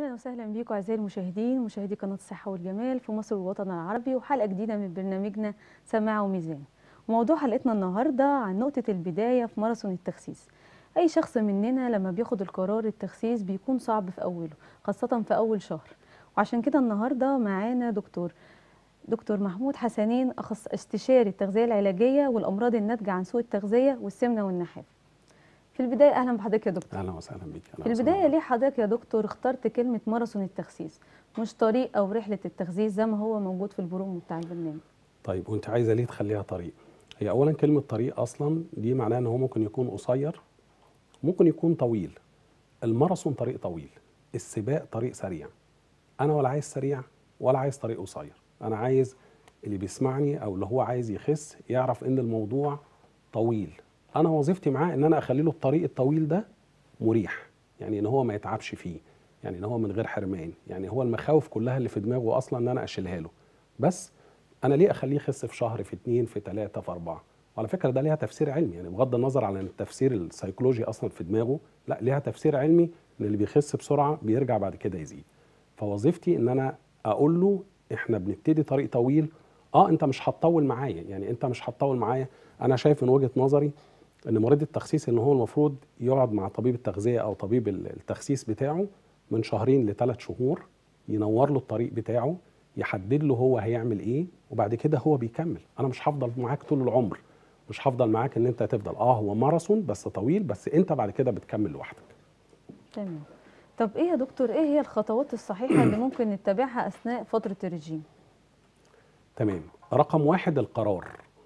اهلا وسهلا بيكم اعزائي المشاهدين مشاهدي قناه الصحه والجمال في مصر والوطن العربي وحلقه جديده من برنامجنا سماعه وميزان وموضوع حلقتنا النهارده عن نقطه البدايه في ماراثون التخسيس اي شخص مننا لما بياخد القرار التخسيس بيكون صعب في اوله خاصه في اول شهر وعشان كده النهارده معانا دكتور دكتور محمود حسنين اخص استشاري التغذيه العلاجيه والامراض الناتجه عن سوء التغذيه والسمنه والنحافه في البدايه اهلا بحضرتك يا دكتور اهلا وسهلا بيك أهلاً في وسهلاً البدايه بيك. ليه حضرتك يا دكتور اخترت كلمه ماراثون التخسيس مش طريق او رحله التخسيس زي ما هو موجود في البرومو بتاع البرنامج طيب وانت عايزه ليه تخليها طريق هي اولا كلمه طريق اصلا دي معناها ان هو ممكن يكون قصير ممكن يكون طويل الماراثون طريق طويل السباق طريق سريع انا ولا عايز سريع ولا عايز طريق قصير انا عايز اللي بيسمعني او اللي هو عايز يخس يعرف ان الموضوع طويل انا وظيفتي معاه ان انا اخلي له الطريق الطويل ده مريح يعني ان هو ما يتعبش فيه يعني ان هو من غير حرمان يعني هو المخاوف كلها اللي في دماغه اصلا ان انا اشيلها له بس انا ليه اخليه يخس في شهر في اتنين في تلاته في اربعه وعلى فكره ده ليها تفسير علمي يعني بغض النظر عن التفسير السيكولوجي اصلا في دماغه لا ليها تفسير علمي ان اللي بيخس بسرعه بيرجع بعد كده يزيد فوظيفتي ان انا اقول له احنا بنبتدي طريق طويل اه انت مش هتطول معايا يعني انت مش هتطول معايا انا شايف من وجهه نظري ان مريض التخسيس ان هو المفروض يقعد مع طبيب التغذيه او طبيب التخسيس بتاعه من شهرين لثلاث شهور ينور له الطريق بتاعه يحدد له هو هيعمل ايه وبعد كده هو بيكمل انا مش هفضل معاك طول العمر مش هفضل معاك ان انت تفضل اه هو ماراثون بس طويل بس انت بعد كده بتكمل لوحدك تمام طب ايه يا دكتور ايه هي الخطوات الصحيحه اللي ممكن نتبعها اثناء فتره الرجيم تمام رقم واحد القرار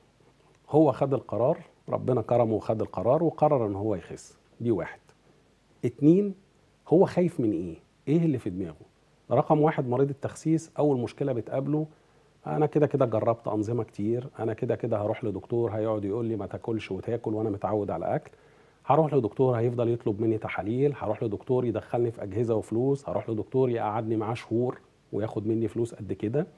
هو خد القرار ربنا كرمه وخد القرار وقرر ان هو يخس دي واحد اتنين هو خايف من ايه ايه اللي في دماغه رقم واحد مريض التخسيس اول مشكله بتقابله انا كده كده جربت انظمه كتير انا كده كده هروح لدكتور هيقعد يقول لي ما تاكلش وتاكل وانا متعود على اكل هروح لدكتور هيفضل يطلب مني تحاليل هروح لدكتور يدخلني في اجهزه وفلوس هروح لدكتور يقعدني معاه شهور وياخد مني فلوس قد كده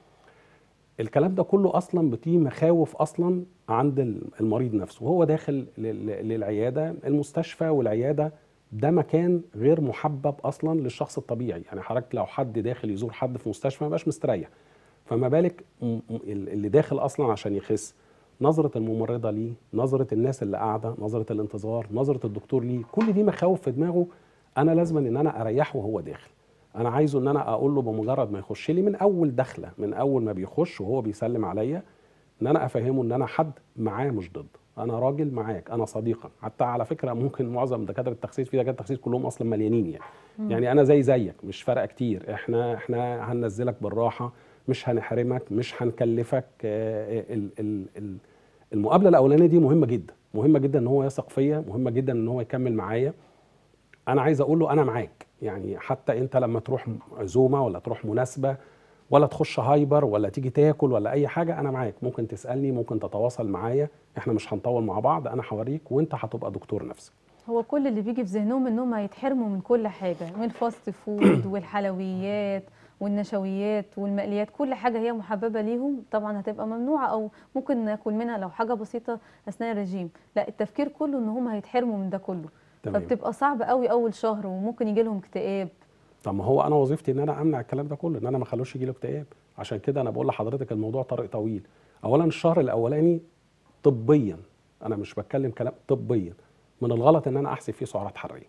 الكلام ده كله اصلا بتيجي مخاوف اصلا عند المريض نفسه وهو داخل لل- للعياده المستشفى والعياده ده مكان غير محبب اصلا للشخص الطبيعي يعني حضرتك لو حد داخل يزور حد في مستشفى ما يبقاش مستريح فما بالك م- م- اللي داخل اصلا عشان يخس نظرة الممرضة ليه نظرة الناس اللي قاعدة نظرة الانتظار نظرة الدكتور ليه كل دي مخاوف في دماغه انا لازم ان انا اريحه وهو داخل انا عايزه ان انا اقول له بمجرد ما يخش لي من اول دخله من اول ما بيخش وهو بيسلم عليا ان انا افهمه ان انا حد معاه مش ضد انا راجل معاك انا صديقك حتى على فكره ممكن معظم دكاتره التخسيس في دكاتره التخسيس كلهم اصلا مليانين يعني يعني انا زي زيك مش فارقه كتير احنا احنا هننزلك بالراحه مش هنحرمك مش هنكلفك آه، ال- ال- ال- المقابله الاولانيه دي مهمه جدا مهمه جدا ان هو يثق فيا مهمه جدا ان هو يكمل معايا انا عايز اقول له انا معاك يعني حتى انت لما تروح عزومه ولا تروح مناسبه ولا تخش هايبر ولا تيجي تاكل ولا اي حاجه انا معاك ممكن تسالني ممكن تتواصل معايا احنا مش هنطول مع بعض انا هوريك وانت هتبقى دكتور نفسك هو كل اللي بيجي في ذهنهم انهم هيتحرموا من كل حاجه من الفاست فود والحلويات والنشويات والمقليات كل حاجه هي محببه ليهم طبعا هتبقى ممنوعه او ممكن ناكل منها لو حاجه بسيطه اثناء الرجيم لا التفكير كله ان هم هيتحرموا من ده كله تمام فبتبقى صعب قوي اول شهر وممكن يجي لهم اكتئاب طب ما هو انا وظيفتي ان انا امنع الكلام ده كله ان انا ما اخلوش يجي له اكتئاب عشان كده انا بقول لحضرتك الموضوع طريق طويل اولا الشهر الاولاني طبيا انا مش بتكلم كلام طبيا من الغلط ان انا احسب فيه سعرات حراريه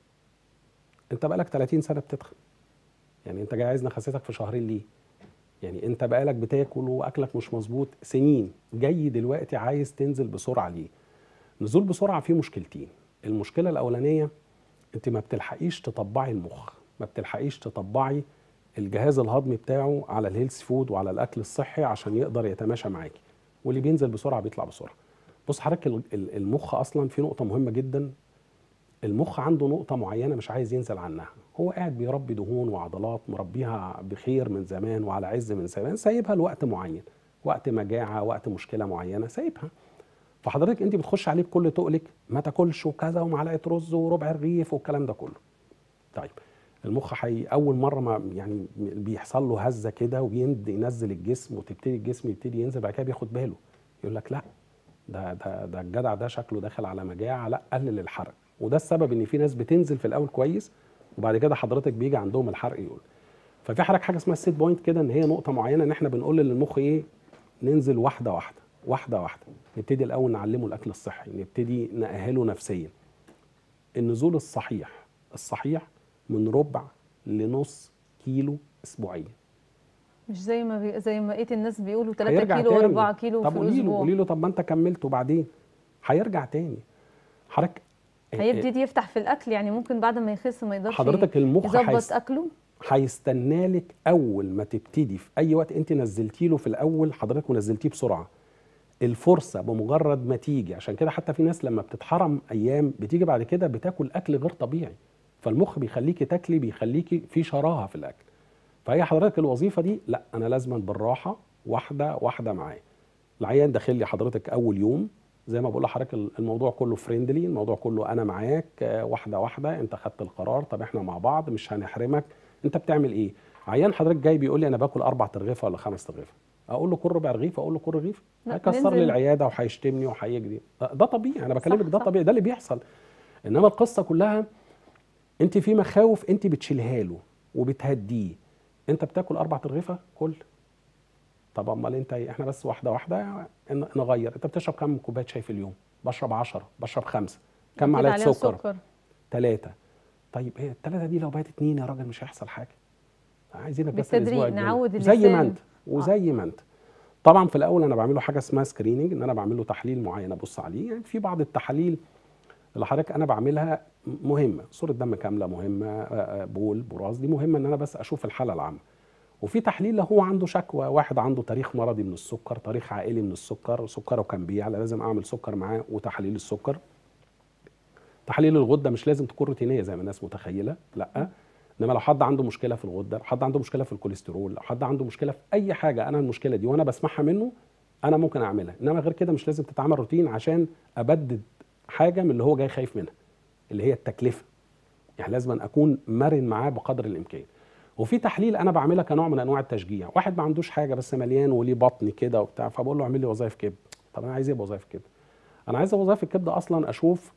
انت بقالك 30 سنه بتتخن يعني انت جاي عايزني اخسسك في شهرين ليه يعني انت بقالك بتاكل واكلك مش مظبوط سنين جاي دلوقتي عايز تنزل بسرعه ليه نزول بسرعه فيه مشكلتين المشكله الاولانيه انت ما بتلحقيش تطبعي المخ ما بتلحقيش تطبعي الجهاز الهضمي بتاعه على الهيلث فود وعلى الاكل الصحي عشان يقدر يتماشى معاكي واللي بينزل بسرعه بيطلع بسرعه بص حضرتك ال- ال- المخ اصلا في نقطه مهمه جدا المخ عنده نقطه معينه مش عايز ينزل عنها هو قاعد بيربي دهون وعضلات مربيها بخير من زمان وعلى عز من زمان سايبها لوقت معين وقت مجاعه وقت مشكله معينه سايبها فحضرتك انت بتخش عليه بكل تقلك ما تاكلش وكذا ومعلقه رز وربع رغيف والكلام ده كله طيب المخ حي اول مره ما يعني بيحصل له هزه كده وبينزل ينزل الجسم وتبتدي الجسم يبتدي ينزل بعد كده بياخد باله يقول لك لا ده ده ده الجدع ده شكله داخل على مجاعه لا قلل الحرق وده السبب ان في ناس بتنزل في الاول كويس وبعد كده حضرتك بيجي عندهم الحرق يقول ففي حضرتك حاجه اسمها السيت بوينت كده ان هي نقطه معينه ان احنا بنقول للمخ ايه ننزل واحده واحده واحده واحده نبتدي الاول نعلمه الاكل الصحي نبتدي نأهله نفسيا النزول الصحيح الصحيح من ربع لنص كيلو اسبوعيا مش زي ما بي... زي ما لقيت الناس بيقولوا 3 هيرجع كيلو تاني. و4 كيلو طب في قولي له الاسبوع قولي له طب ما انت كملت وبعدين هيرجع تاني حضرتك هيبتدي يفتح في الاكل يعني ممكن بعد ما يخس ما يقدرش حضرتك المخ يظبط هيست... اكله هيستنى لك اول ما تبتدي في اي وقت انت نزلتي له في الاول حضرتك ونزلتيه بسرعه الفرصه بمجرد ما تيجي عشان كده حتى في ناس لما بتتحرم ايام بتيجي بعد كده بتاكل اكل غير طبيعي فالمخ بيخليكي تاكلي بيخليكي في شراهه في الاكل فهي حضرتك الوظيفه دي لا انا لازما بالراحه واحده واحده معاه العيان داخل لي حضرتك اول يوم زي ما بقول لحضرتك الموضوع كله فريندلي الموضوع كله انا معاك آه، واحده واحده انت خدت القرار طب احنا مع بعض مش هنحرمك انت بتعمل ايه عيان حضرتك جاي بيقول لي انا باكل اربع ترغيفه ولا خمس ترغيفه اقول له كل ربع رغيف اقول له كل رغيف لا، هيكسر لي ننزل. العياده وهيشتمني وهيجري ده ده طبيعي انا بكلمك ده صح. طبيعي ده اللي بيحصل انما القصه كلها انت في مخاوف انت بتشيلها له وبتهديه انت بتاكل اربع ترغيفه كل طب امال انت إيه؟ احنا بس واحده واحده ن- نغير انت بتشرب كم كوبايه شاي في اليوم بشرب 10 بشرب خمسة كم أكيد معلقه عليها سكر ثلاثة طيب هي الثلاثة دي لو بقت اتنين يا راجل مش هيحصل حاجة عايزينك بس بالتدريج الأسبوع الجاي. نعود زي ما اللسان. انت وزي ما انت طبعا في الاول انا بعمل له حاجه اسمها سكريننج ان انا بعمل له تحليل معين ابص عليه يعني في بعض التحاليل اللي حضرتك انا بعملها مهمه صوره دم كامله مهمه آه، آه، بول براز دي مهمه ان انا بس اشوف الحاله العامه وفي تحليل لو هو عنده شكوى واحد عنده تاريخ مرضي من السكر تاريخ عائلي من السكر سكره كان بيعلى لازم اعمل سكر معاه وتحاليل السكر تحاليل الغده مش لازم تكون روتينيه زي ما الناس متخيله لا انما لو حد عنده مشكله في الغده لو حد عنده مشكله في الكوليسترول لو حد عنده مشكله في اي حاجه انا المشكله دي وانا بسمعها منه انا ممكن اعملها انما غير كده مش لازم تتعمل روتين عشان ابدد حاجه من اللي هو جاي خايف منها اللي هي التكلفه يعني لازم أن اكون مرن معاه بقدر الامكان وفي تحليل انا بعملها كنوع من انواع التشجيع واحد ما عندوش حاجه بس مليان وليه بطن كده وبتاع فبقول له اعمل لي وظائف كبد طب انا عايز ايه بوظائف الكبد انا عايز وظائف الكبد اصلا اشوف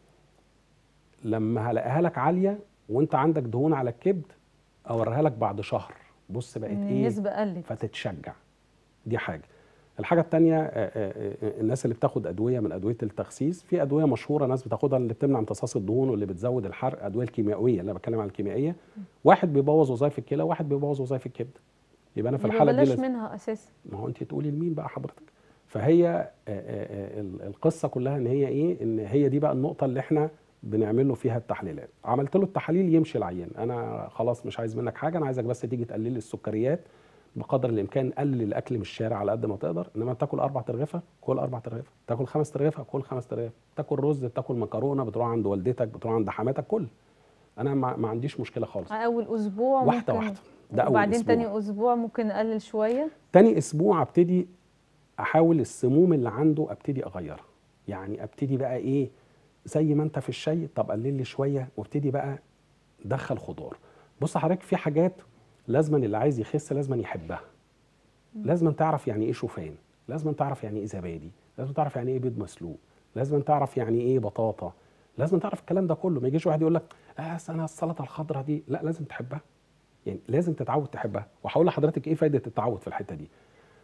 لما هلاقيها لك عاليه وانت عندك دهون على الكبد اوريها لك بعد شهر بص بقت إن ايه النسبه قلت فتتشجع دي حاجه الحاجه الثانيه الناس اللي بتاخد ادويه من ادويه التخسيس في ادويه مشهوره ناس بتاخدها اللي بتمنع امتصاص الدهون واللي بتزود الحرق ادويه الكيميائيه اللي انا بتكلم عن الكيميائيه واحد بيبوظ وظائف الكلى واحد بيبوظ وظائف الكبد يبقى انا في يبقى الحاله دي بلاش لازم منها اساسا ما هو انت تقولي لمين بقى حضرتك فهي آه، آه، آه، ال- القصه كلها ان هي ايه ان هي دي بقى النقطه اللي احنا بنعمل له فيها التحليلات عملت له التحاليل يمشي العيان انا خلاص مش عايز منك حاجه انا عايزك بس تيجي تقلل لي السكريات بقدر الامكان قلل الاكل من الشارع على قد ما تقدر انما تاكل اربع ترغيفه كل اربع ترغيفه تاكل خمس ترغيفه كل خمس ترغيفه تاكل رز تاكل مكرونه بتروح عند والدتك بتروح عند حماتك كل انا ما, ما عنديش مشكله خالص اول اسبوع واحده ممكن واحده ده اول وبعدين أسبوع. تاني اسبوع ممكن اقلل شويه تاني اسبوع ابتدي احاول السموم اللي عنده ابتدي اغيرها يعني ابتدي بقى ايه زي ما انت في الشاي طب قلل لي شويه وابتدي بقى دخل خضار بص حضرتك في حاجات لازما اللي عايز يخس لازما يحبها لازما تعرف يعني ايه شوفان لازما تعرف يعني ايه زبادي لازم تعرف يعني ايه بيض مسلوق لازم تعرف يعني ايه بطاطا لازم تعرف الكلام ده كله ما يجيش واحد يقول لك اه أصل انا السلطه الخضراء دي لا لازم تحبها يعني لازم تتعود تحبها وهقول لحضرتك ايه فايده التعود في الحته دي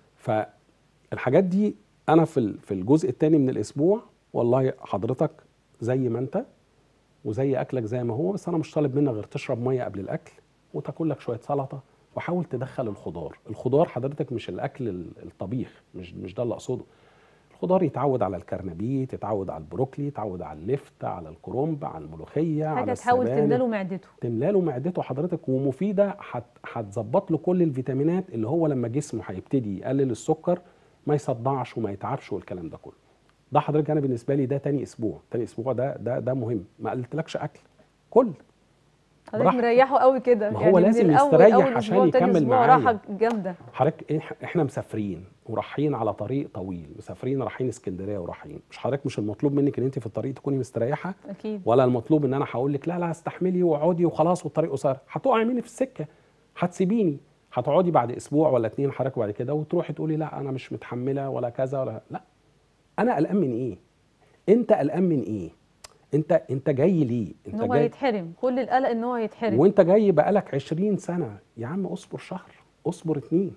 فالحاجات دي انا في ال- في الجزء الثاني من الاسبوع والله حضرتك زي ما انت وزي اكلك زي ما هو بس انا مش طالب منك غير تشرب ميه قبل الاكل وتاكل لك شويه سلطه وحاول تدخل الخضار الخضار حضرتك مش الاكل ال- الطبيخ مش مش ده اللي اقصده الخضار يتعود على الكرنبيت يتعود على البروكلي يتعود على اللفت على الكرنب على الملوخيه حاجه على تحاول السبانخ. تملى له معدته تملى له معدته حضرتك ومفيده هت- هتظبط له كل الفيتامينات اللي هو لما جسمه هيبتدي يقلل السكر ما يصدعش وما يتعبش والكلام ده كله ده حضرتك انا بالنسبه لي ده تاني اسبوع تاني اسبوع ده ده ده مهم ما قلتلكش اكل كل حضرتك براحتك. مريحه قوي كده ما هو من لازم الأول- يستريح أول عشان أسبوع تاني يكمل أسبوع معايا. راحه جامده حضرتك إيه- احنا مسافرين ورايحين على طريق طويل مسافرين رايحين اسكندريه ورايحين مش حضرتك مش المطلوب منك ان انت في الطريق تكوني مستريحه اكيد ولا المطلوب ان انا هقول لك لا لا استحملي واقعدي وخلاص والطريق قصير هتقعي مني في السكه هتسيبيني هتقعدي بعد اسبوع ولا اتنين حضرتك بعد كده وتروحي تقولي لا انا مش متحمله ولا كذا ولا لا انا قلقان من ايه انت قلقان من ايه انت انت جاي ليه ان انت هو جاي يتحرم كل القلق ان هو يتحرم وانت جاي بقالك 20 سنه يا عم اصبر شهر اصبر اتنين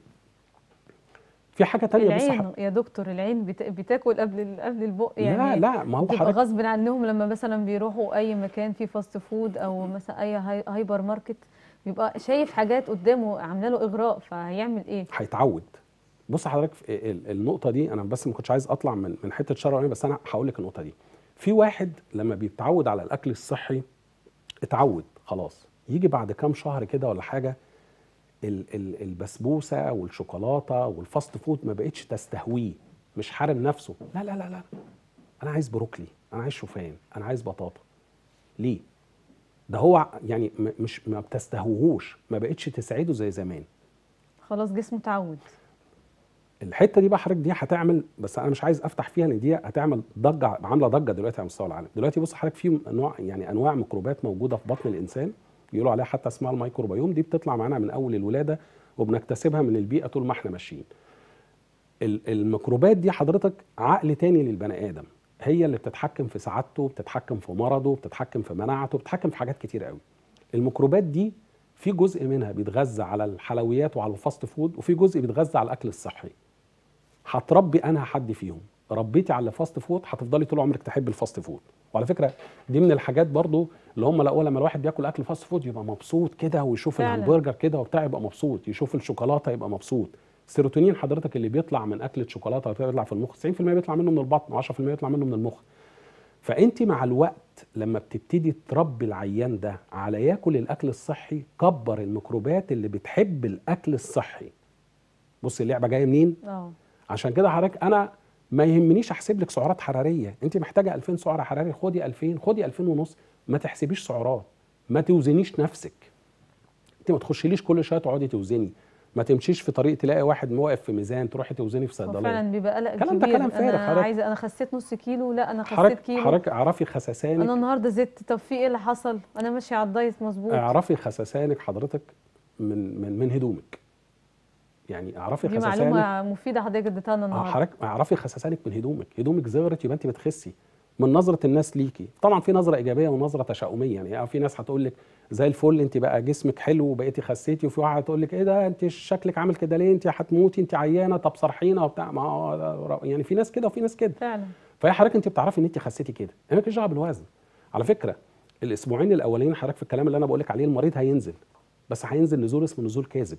في حاجه تانية بس العين يا دكتور العين بت... بتاكل قبل ال- قبل البق يعني لا لا ما هو بتبقى حضرتك غصب عنهم لما مثلا بيروحوا اي مكان فيه فاست فود او مثلا اي هاي- هايبر ماركت بيبقى شايف حاجات قدامه عامله له اغراء فهيعمل ايه هيتعود بص حضرتك في ال- النقطه دي انا بس ما كنتش عايز اطلع من من حته شر ولا بس انا هقول لك النقطه دي في واحد لما بيتعود على الاكل الصحي اتعود خلاص يجي بعد كام شهر كده ولا حاجه ال ال البسبوسه والشوكولاته والفاست فود ما بقتش تستهويه مش حارم نفسه لا لا لا لا انا عايز بروكلي انا عايز شوفان انا عايز بطاطا ليه ده هو يعني م- مش ما بتستهوهوش ما بقتش تسعده زي زمان خلاص جسمه اتعود الحته دي بقى حضرتك دي هتعمل بس انا مش عايز افتح فيها لان دي هتعمل ضجه عامله ضجه دلوقتي على مستوى العالم دلوقتي بص حضرتك في انواع يعني انواع ميكروبات موجوده في بطن الانسان بيقولوا عليها حتى اسمها الميكروبيوم دي بتطلع معانا من اول الولاده وبنكتسبها من البيئه طول ما احنا ماشيين ال- الميكروبات دي حضرتك عقل تاني للبني ادم هي اللي بتتحكم في سعادته بتتحكم في مرضه بتتحكم في مناعته بتتحكم في حاجات كتير قوي الميكروبات دي في جزء منها بيتغذى على الحلويات وعلى الفاست فود وفي جزء بيتغذى على الاكل الصحي هتربي انهى حد فيهم ربيتي على الفاست فود هتفضلي طول عمرك تحبي الفاست فود وعلى فكره دي من الحاجات برضو اللي هم لقوها لما الواحد بياكل اكل فاست فود يبقى مبسوط كده ويشوف فعلا. الهمبرجر كده وبتاع يبقى مبسوط يشوف الشوكولاته يبقى مبسوط السيروتونين حضرتك اللي بيطلع من اكله شوكولاته بيطلع في المخ 90% بيطلع منه من البطن و10% بيطلع منه من المخ فانت مع الوقت لما بتبتدي تربي العيان ده على ياكل الاكل الصحي كبر الميكروبات اللي بتحب الاكل الصحي بص اللعبه جايه منين اه عشان كده حضرتك انا ما يهمنيش احسب لك سعرات حراريه انت محتاجه 2000 سعر حراري خدي 2000 خدي 2000 ونص ما تحسبيش سعرات ما توزنيش نفسك انت ما تخشيليش كل شويه تقعدي توزني ما تمشيش في طريق تلاقي واحد واقف في ميزان تروحي توزني في هو صيدليه فعلا بيبقى قلق الكلام ده كبير كلام فارغ انا حضرتك. عايزه انا خسيت نص كيلو لا انا خسيت حضرتك كيلو حضرتك اعرفي خسسانك انا النهارده زدت طب في ايه اللي حصل انا ماشيه على الدايت مظبوط اعرفي خسسانك حضرتك من من من هدومك يعني اعرفي دي خسسانك معلومه مفيده حضرتك اديتها لنا اه النهارده حضرتك اعرفي خسسانك من هدومك هدومك صغرت يبقى انت بتخسي من نظره الناس ليكي طبعا في نظره ايجابيه ونظره تشاؤميه يعني آه في ناس هتقول لك زي الفل انت بقى جسمك حلو وبقيتي خسيتي وفي واحد هتقول لك ايه ده انت شكلك عامل كده ليه انت هتموتي انت عيانه طب صرحينا وبتاع ما هو يعني في ناس كده وفي ناس كده فعلا فهي حضرتك انت بتعرفي ان انت خسيتي كده انا مالكش دعوه بالوزن على فكره الاسبوعين الاولين حضرتك في الكلام اللي انا بقول لك عليه المريض هينزل بس هينزل نزول اسمه نزول كاذب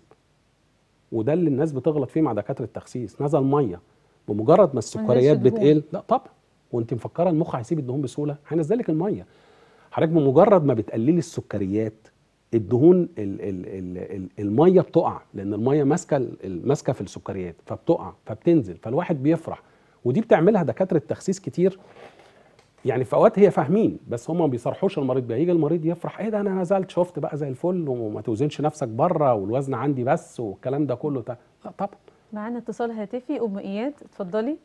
وده اللي الناس بتغلط فيه مع دكاتره التخسيس نزل ميه بمجرد ما السكريات دهون. بتقل لا طبعا وانت مفكره المخ هيسيب الدهون بسهوله هينزل لك الميه حضرتك بمجرد ما بتقللي السكريات الدهون ال ال ال ال الميه بتقع لان الميه ماسكه ال- ماسكه في السكريات فبتقع فبتنزل فالواحد بيفرح ودي بتعملها دكاتره تخسيس كتير يعني في اوقات هي فاهمين بس هم ما بيصرحوش المريض بيها يجي المريض يفرح ايه ده انا نزلت شفت بقى زي الفل وما توزنش نفسك بره والوزن عندي بس والكلام ده كله ده لا طبعا معانا اتصال هاتفي ام اياد اتفضلي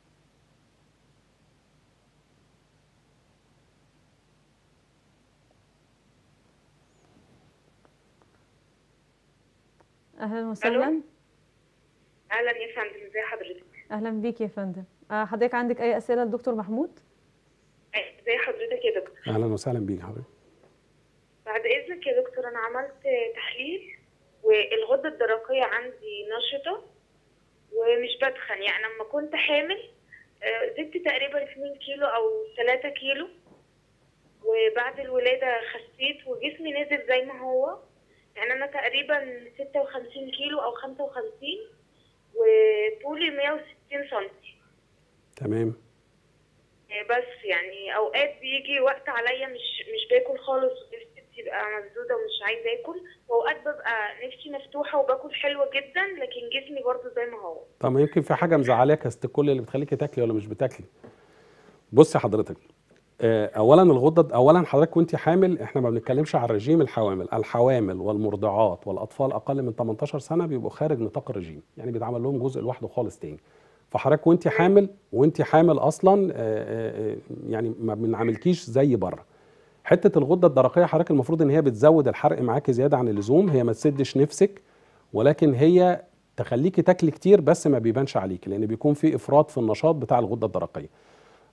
اهلا وسهلا اهلا يا فندم ازي حضرتك اهلا بيك يا فندم آه، حضرتك عندك اي اسئله للدكتور محمود ازي حضرتك يا دكتور اهلا وسهلا بيك حضرتك بعد اذنك يا دكتور انا عملت تحليل والغده الدرقيه عندي نشطه ومش بدخن يعني لما كنت حامل آه، زدت تقريبا 2 كيلو او 3 كيلو وبعد الولاده خسيت وجسمي نزل زي ما هو يعني انا تقريبا 56 كيلو او 55 وطولي 160 سنتي تمام بس يعني اوقات بيجي وقت عليا مش مش باكل خالص ونفسي بتبقى مسدوده ومش عايزه اكل واوقات ببقى نفسي مفتوحه وباكل حلوه جدا لكن جسمي برضو زي ما هو طب ما يمكن في حاجه مزعلاك يا ست الكل اللي بتخليكي تاكلي ولا مش بتاكلي بصي حضرتك آه، اولا الغده اولا حضرتك وانت حامل احنا ما بنتكلمش عن رجيم الحوامل الحوامل والمرضعات والاطفال اقل من 18 سنه بيبقوا خارج نطاق الرجيم يعني بيتعمل لهم جزء لوحده خالص تاني فحضرتك وانت حامل وانت حامل اصلا آه، آه، آه، يعني ما بنعاملكيش زي بره حته الغده الدرقيه حضرتك المفروض ان هي بتزود الحرق معاكي زياده عن اللزوم هي ما تسدش نفسك ولكن هي تخليكي تاكلي كتير بس ما بيبانش عليكي لان بيكون في افراط في النشاط بتاع الغده الدرقيه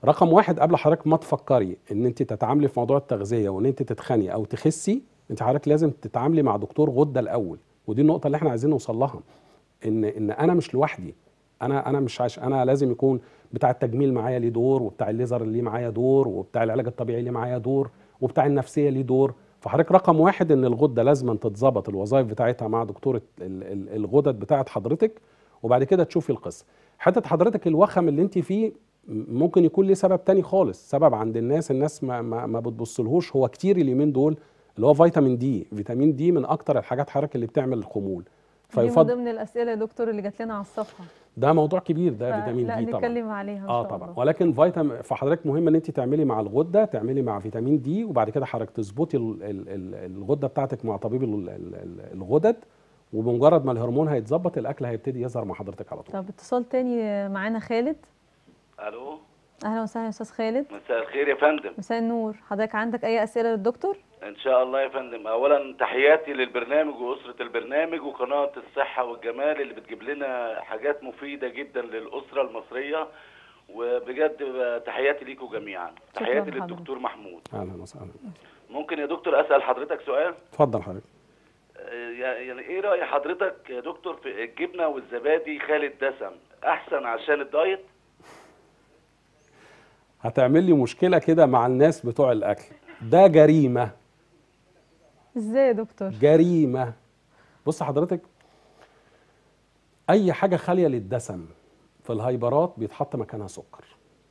رقم واحد قبل حضرتك ما تفكري ان انت تتعاملي في موضوع التغذيه وان انت تتخني او تخسي انت حضرتك لازم تتعاملي مع دكتور غده الاول ودي النقطه اللي احنا عايزين نوصل لها ان ان انا مش لوحدي انا انا مش عايش انا لازم يكون بتاع التجميل معايا ليه دور وبتاع الليزر اللي معايا دور وبتاع العلاج الطبيعي اللي معايا دور وبتاع النفسيه ليه دور فحضرتك رقم واحد ان الغده لازم تتظبط الوظائف بتاعتها مع دكتوره ال- ال- الغدد بتاعت حضرتك وبعد كده تشوفي القصه حته حضرتك الوخم اللي انت فيه م- ممكن يكون ليه سبب تاني خالص سبب عند الناس الناس ما ما, ما بتبصلهوش هو كتير اليومين دول اللي هو فيتامين دي فيتامين دي من اكتر الحاجات حضرتك اللي بتعمل الخمول دي من فيفضل ضمن الاسئله يا دكتور اللي جات لنا على الصفحه ده موضوع كبير ده ف- فيتامين لا دي طبعا نتكلم عليها ان اه شاء طبعا الله ولكن فيتامين فحضرتك مهم ان انت تعملي مع الغده تعملي مع فيتامين دي وبعد كده حضرتك تظبطي ال- ال- ال- الغده بتاعتك مع طبيب ال- ال- ال- الغدد وبمجرد ما الهرمون هيتظبط الاكل هيبتدي يظهر مع حضرتك على طول طب اتصال تاني معانا خالد الو اهلا وسهلا يا استاذ خالد مساء الخير يا فندم مساء النور حضرتك عندك اي اسئله للدكتور ان شاء الله يا فندم اولا تحياتي للبرنامج واسره البرنامج وقناه الصحه والجمال اللي بتجيب لنا حاجات مفيده جدا للاسره المصريه وبجد تحياتي ليكم جميعا شكراً تحياتي حضرتك. للدكتور محمود اهلا وسهلا ممكن يا دكتور اسال حضرتك سؤال اتفضل حضرتك آه، يعني ايه راي حضرتك يا دكتور في الجبنه والزبادي خالي الدسم احسن عشان الدايت هتعمل لي مشكله كده مع الناس بتوع الاكل ده جريمه ازاي يا دكتور جريمه بص حضرتك اي حاجه خاليه للدسم في الهايبرات بيتحط مكانها سكر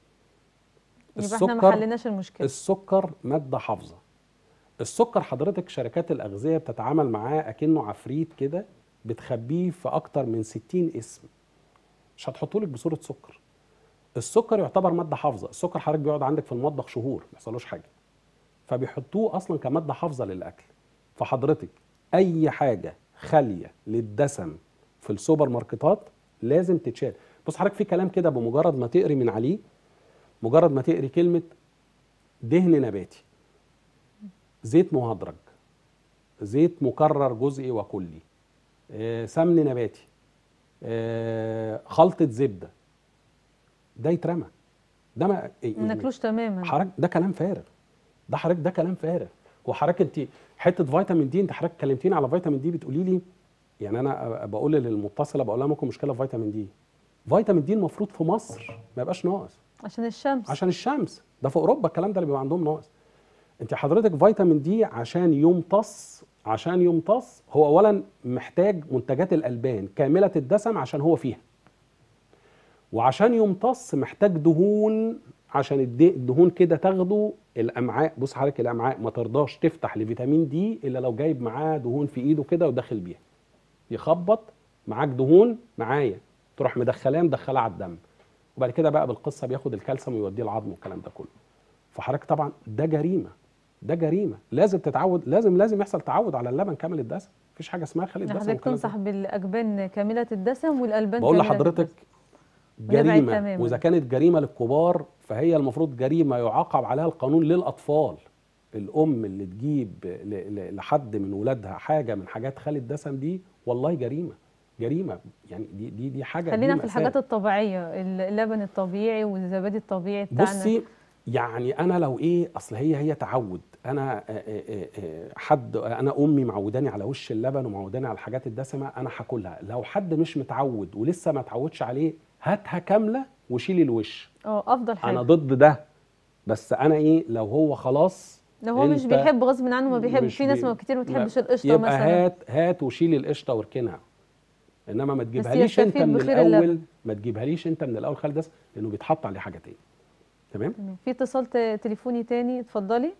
يبقى احنا ما حليناش المشكله السكر ماده حافظه السكر حضرتك شركات الاغذيه بتتعامل معاه اكنه عفريت كده بتخبيه في اكتر من 60 اسم مش هتحطولك بصوره سكر السكر يعتبر ماده حافظه السكر حضرتك بيقعد عندك في المطبخ شهور ما يحصلوش حاجه فبيحطوه اصلا كماده حافظه للاكل فحضرتك اي حاجه خاليه للدسم في السوبر ماركتات لازم تتشال بص حضرتك في كلام كده بمجرد ما تقري من عليه مجرد ما تقري كلمه دهن نباتي زيت مهدرج زيت مكرر جزئي وكلي آه، سمن نباتي آه، خلطه زبده ده يترمى ده ما ما ناكلوش تماما حضرتك ده كلام فارغ ده حضرتك ده كلام فارغ وحضرتك انت حته فيتامين دي انت حضرتك كلمتيني على فيتامين دي بتقولي لي يعني انا بقول للمتصله بقول لها ممكن مشكله في فيتامين دي فيتامين دي المفروض في مصر ما يبقاش ناقص عشان الشمس عشان الشمس ده في اوروبا الكلام ده اللي بيبقى عندهم ناقص انت حضرتك فيتامين دي عشان يمتص عشان يمتص هو اولا محتاج منتجات الالبان كامله الدسم عشان هو فيها وعشان يمتص محتاج دهون عشان الد- الدهون كده تاخده الامعاء بص حضرتك الامعاء ما ترضاش تفتح لفيتامين دي الا لو جايب معاه دهون في ايده كده وداخل بيها يخبط معاك دهون معايا تروح مدخلاه مدخلاه على الدم وبعد كده بقى بالقصه بياخد الكالسيوم ويوديه العظم والكلام ده كله فحضرتك طبعا ده جريمه ده جريمه لازم تتعود لازم لازم يحصل تعود على اللبن كامل الدسم مفيش حاجه اسمها خالي الدسم حضرتك والكلام ده. تنصح بالاجبان كامله الدسم والالبان بقول كاملة لحضرتك الدسم. ونبعد جريمه تماماً. واذا كانت جريمه للكبار فهي المفروض جريمه يعاقب عليها القانون للاطفال الام اللي تجيب ل- ل- لحد من ولادها حاجه من حاجات خالي الدسم دي والله جريمه جريمه يعني دي دي دي حاجه دي خلينا في مأساة. الحاجات الطبيعيه اللبن الطبيعي والزبادي الطبيعي بتاعنا بصي يعني انا لو ايه اصل هي هي تعود انا آه، آه، آه، آه، حد انا امي معوداني على وش اللبن ومعوداني على الحاجات الدسمه انا هاكلها لو حد مش متعود ولسه ما اتعودش عليه هاتها كامله وشيلي الوش اه افضل حاجه انا ضد ده بس انا ايه لو هو خلاص لو هو مش أنت بيحب غصب عنه ما بيحب مش في ناس بي- ما كتير ما بتحبش لا، القشطه يبقى مثلا هات هات وشيل القشطه واركنها انما ما تجيبهاليش انت يستفيد من بخير الاول اللبن. ما تجيبهاليش انت من الاول خالد لانه بيتحط عليه حاجه تاني تمام تمام. في اتصال ت- تليفوني تاني اتفضلي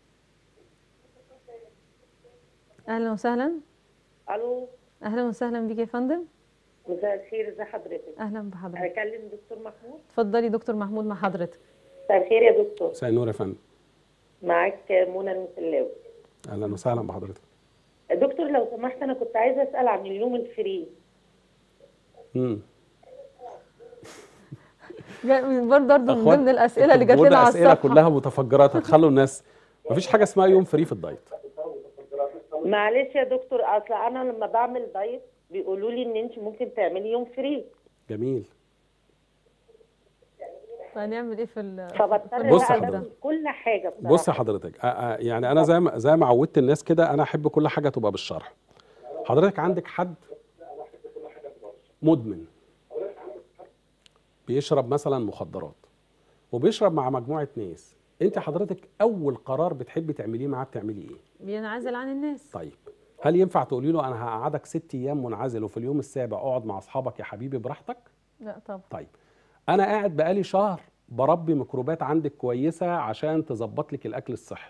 اهلا وسهلا الو اهلا وسهلا بيك يا فندم مساء الخير ازي حضرتك اهلا بحضرتك اكلم دكتور محمود اتفضلي دكتور محمود مع حضرتك مساء الخير يا دكتور مساء النور يا فندم معاك منى المسلاوي اهلا وسهلا بحضرتك دكتور لو سمحت انا كنت عايزه اسال عن اليوم الفري امم برضه برضه من أخوات، ضمن الاسئله اللي جات الجمهور لنا على الاسئله الصفحه كلها متفجرات هتخلوا الناس مفيش حاجه اسمها يوم فري في الدايت معلش يا دكتور اصل انا لما بعمل دايت بيقولوا لي ان انت ممكن تعملي يوم فري جميل فهنعمل ايه في ال فبضطر بص بقى حضرتك. باكل كل حاجه بصراحه بص يا حضرتك آه، آه، يعني انا زي ما زي ما عودت الناس كده انا احب كل حاجه تبقى بالشرح حضرتك عندك حد مدمن بيشرب مثلا مخدرات وبيشرب مع مجموعه ناس انت حضرتك اول قرار بتحبي تعمليه معاه بتعملي ايه بينعزل عن الناس طيب هل ينفع تقولي له انا هقعدك ست ايام منعزل وفي اليوم السابع اقعد مع اصحابك يا حبيبي براحتك لا طبعا طيب انا قاعد بقالي شهر بربي ميكروبات عندك كويسه عشان تظبط لك الاكل الصحي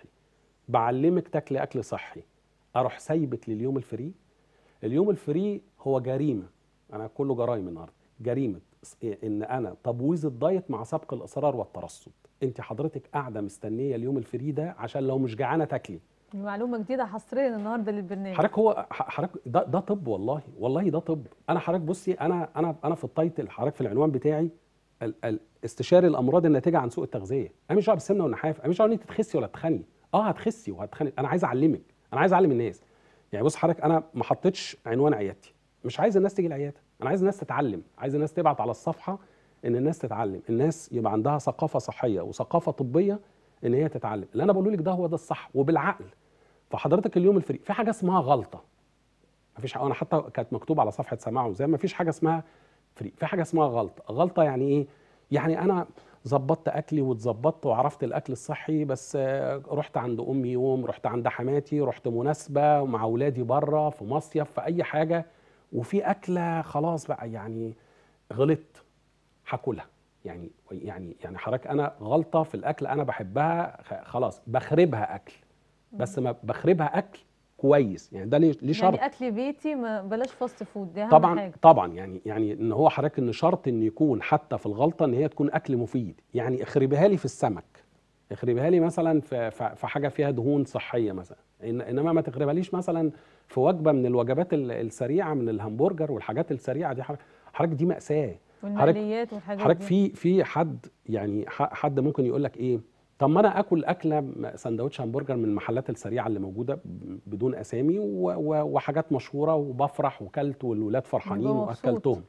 بعلمك تاكلي اكل صحي اروح سايبك لليوم الفري اليوم الفري هو جريمه انا كله جرايم النهارده جريمه ان انا تبويظ الدايت مع سبق الاصرار والترصد انت حضرتك قاعده مستنيه اليوم الفري ده عشان لو مش جعانه تاكلي دي معلومه جديده حصريا النهارده للبرنامج حضرتك هو ح- حضرتك ده ده طب والله والله ده طب انا حضرتك بصي انا انا انا في التايتل حضرتك في العنوان بتاعي ال- ال- استشاري الامراض الناتجه عن سوء التغذيه انا مش دعوه بالسمنه والنحاف انا مش دعوه ان انت تخسي ولا تتخني اه هتخسي وهتخني انا عايز اعلمك انا عايز اعلم الناس يعني بص حضرتك انا ما حطيتش عنوان عيادتي مش عايز الناس تيجي العياده انا عايز الناس تتعلم عايز الناس تبعت على الصفحه ان الناس تتعلم الناس يبقى عندها ثقافه صحيه وثقافه طبيه ان هي تتعلم اللي انا بقوله لك ده هو ده الصح وبالعقل فحضرتك اليوم الفري في حاجه اسمها غلطه مفيش حاجة انا حتى كانت مكتوب على صفحه سماعه زي ما فيش حاجه اسمها فري في حاجه اسمها غلطه غلطه يعني ايه يعني انا ظبطت اكلي واتظبطت وعرفت الاكل الصحي بس آه، رحت عند امي يوم رحت عند حماتي رحت مناسبه مع اولادي بره في مصيف في اي حاجه وفي اكله خلاص بقى يعني غلطت هاكلها يعني يعني يعني حضرتك انا غلطه في الاكل انا بحبها خ- خلاص بخربها اكل بس ما بخربها اكل كويس يعني ده ليه ليه شرط يعني اكل بيتي ما بلاش فاست فود دي اهم طبعا حاجه طبعا يعني يعني ان هو حضرتك ان شرط ان يكون حتى في الغلطه ان هي تكون اكل مفيد يعني اخربها لي في السمك اخربها لي مثلا في في في حاجه فيها دهون صحيه مثلا إن انما ما تخربهاليش مثلا في وجبه من الوجبات ال- السريعه من الهمبرجر والحاجات السريعه دي حضرتك حضرتك دي ماساه والمقليات والحاجات حضرتك دي في في حد يعني ح- حد ممكن يقول لك ايه طب ما انا اكل اكله م- سندوتش همبرجر من المحلات السريعه اللي موجوده ب- بدون اسامي و- و- وحاجات مشهوره وبفرح وكلت والولاد فرحانين يبقى مبسوط. واكلتهم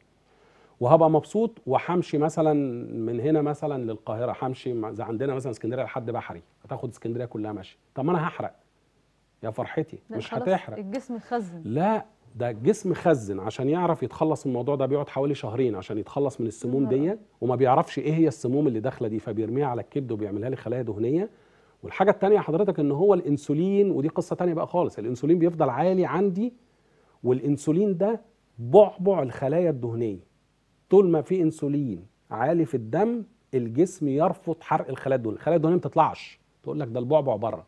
وهبقى مبسوط وهمشي مثلا من هنا مثلا للقاهره همشي مع- زي عندنا مثلا اسكندريه لحد بحري هتاخد اسكندريه كلها ماشي طب ما انا هحرق يا فرحتي لا مش خلاص، هتحرق الجسم يخزن لا ده الجسم خزن عشان يعرف يتخلص من الموضوع ده بيقعد حوالي شهرين عشان يتخلص من السموم نهار دي وما بيعرفش ايه هي السموم اللي داخله دي فبيرميها على الكبد وبيعملها لي خلايا دهنيه والحاجه التانية حضرتك ان هو الانسولين ودي قصه تانية بقى خالص الانسولين بيفضل عالي عندي والانسولين ده بعبع الخلايا الدهنيه طول ما في انسولين عالي في الدم الجسم يرفض حرق الخلايا الدهنيه الخلايا الدهنيه ما تطلعش تقول لك ده البعبع بره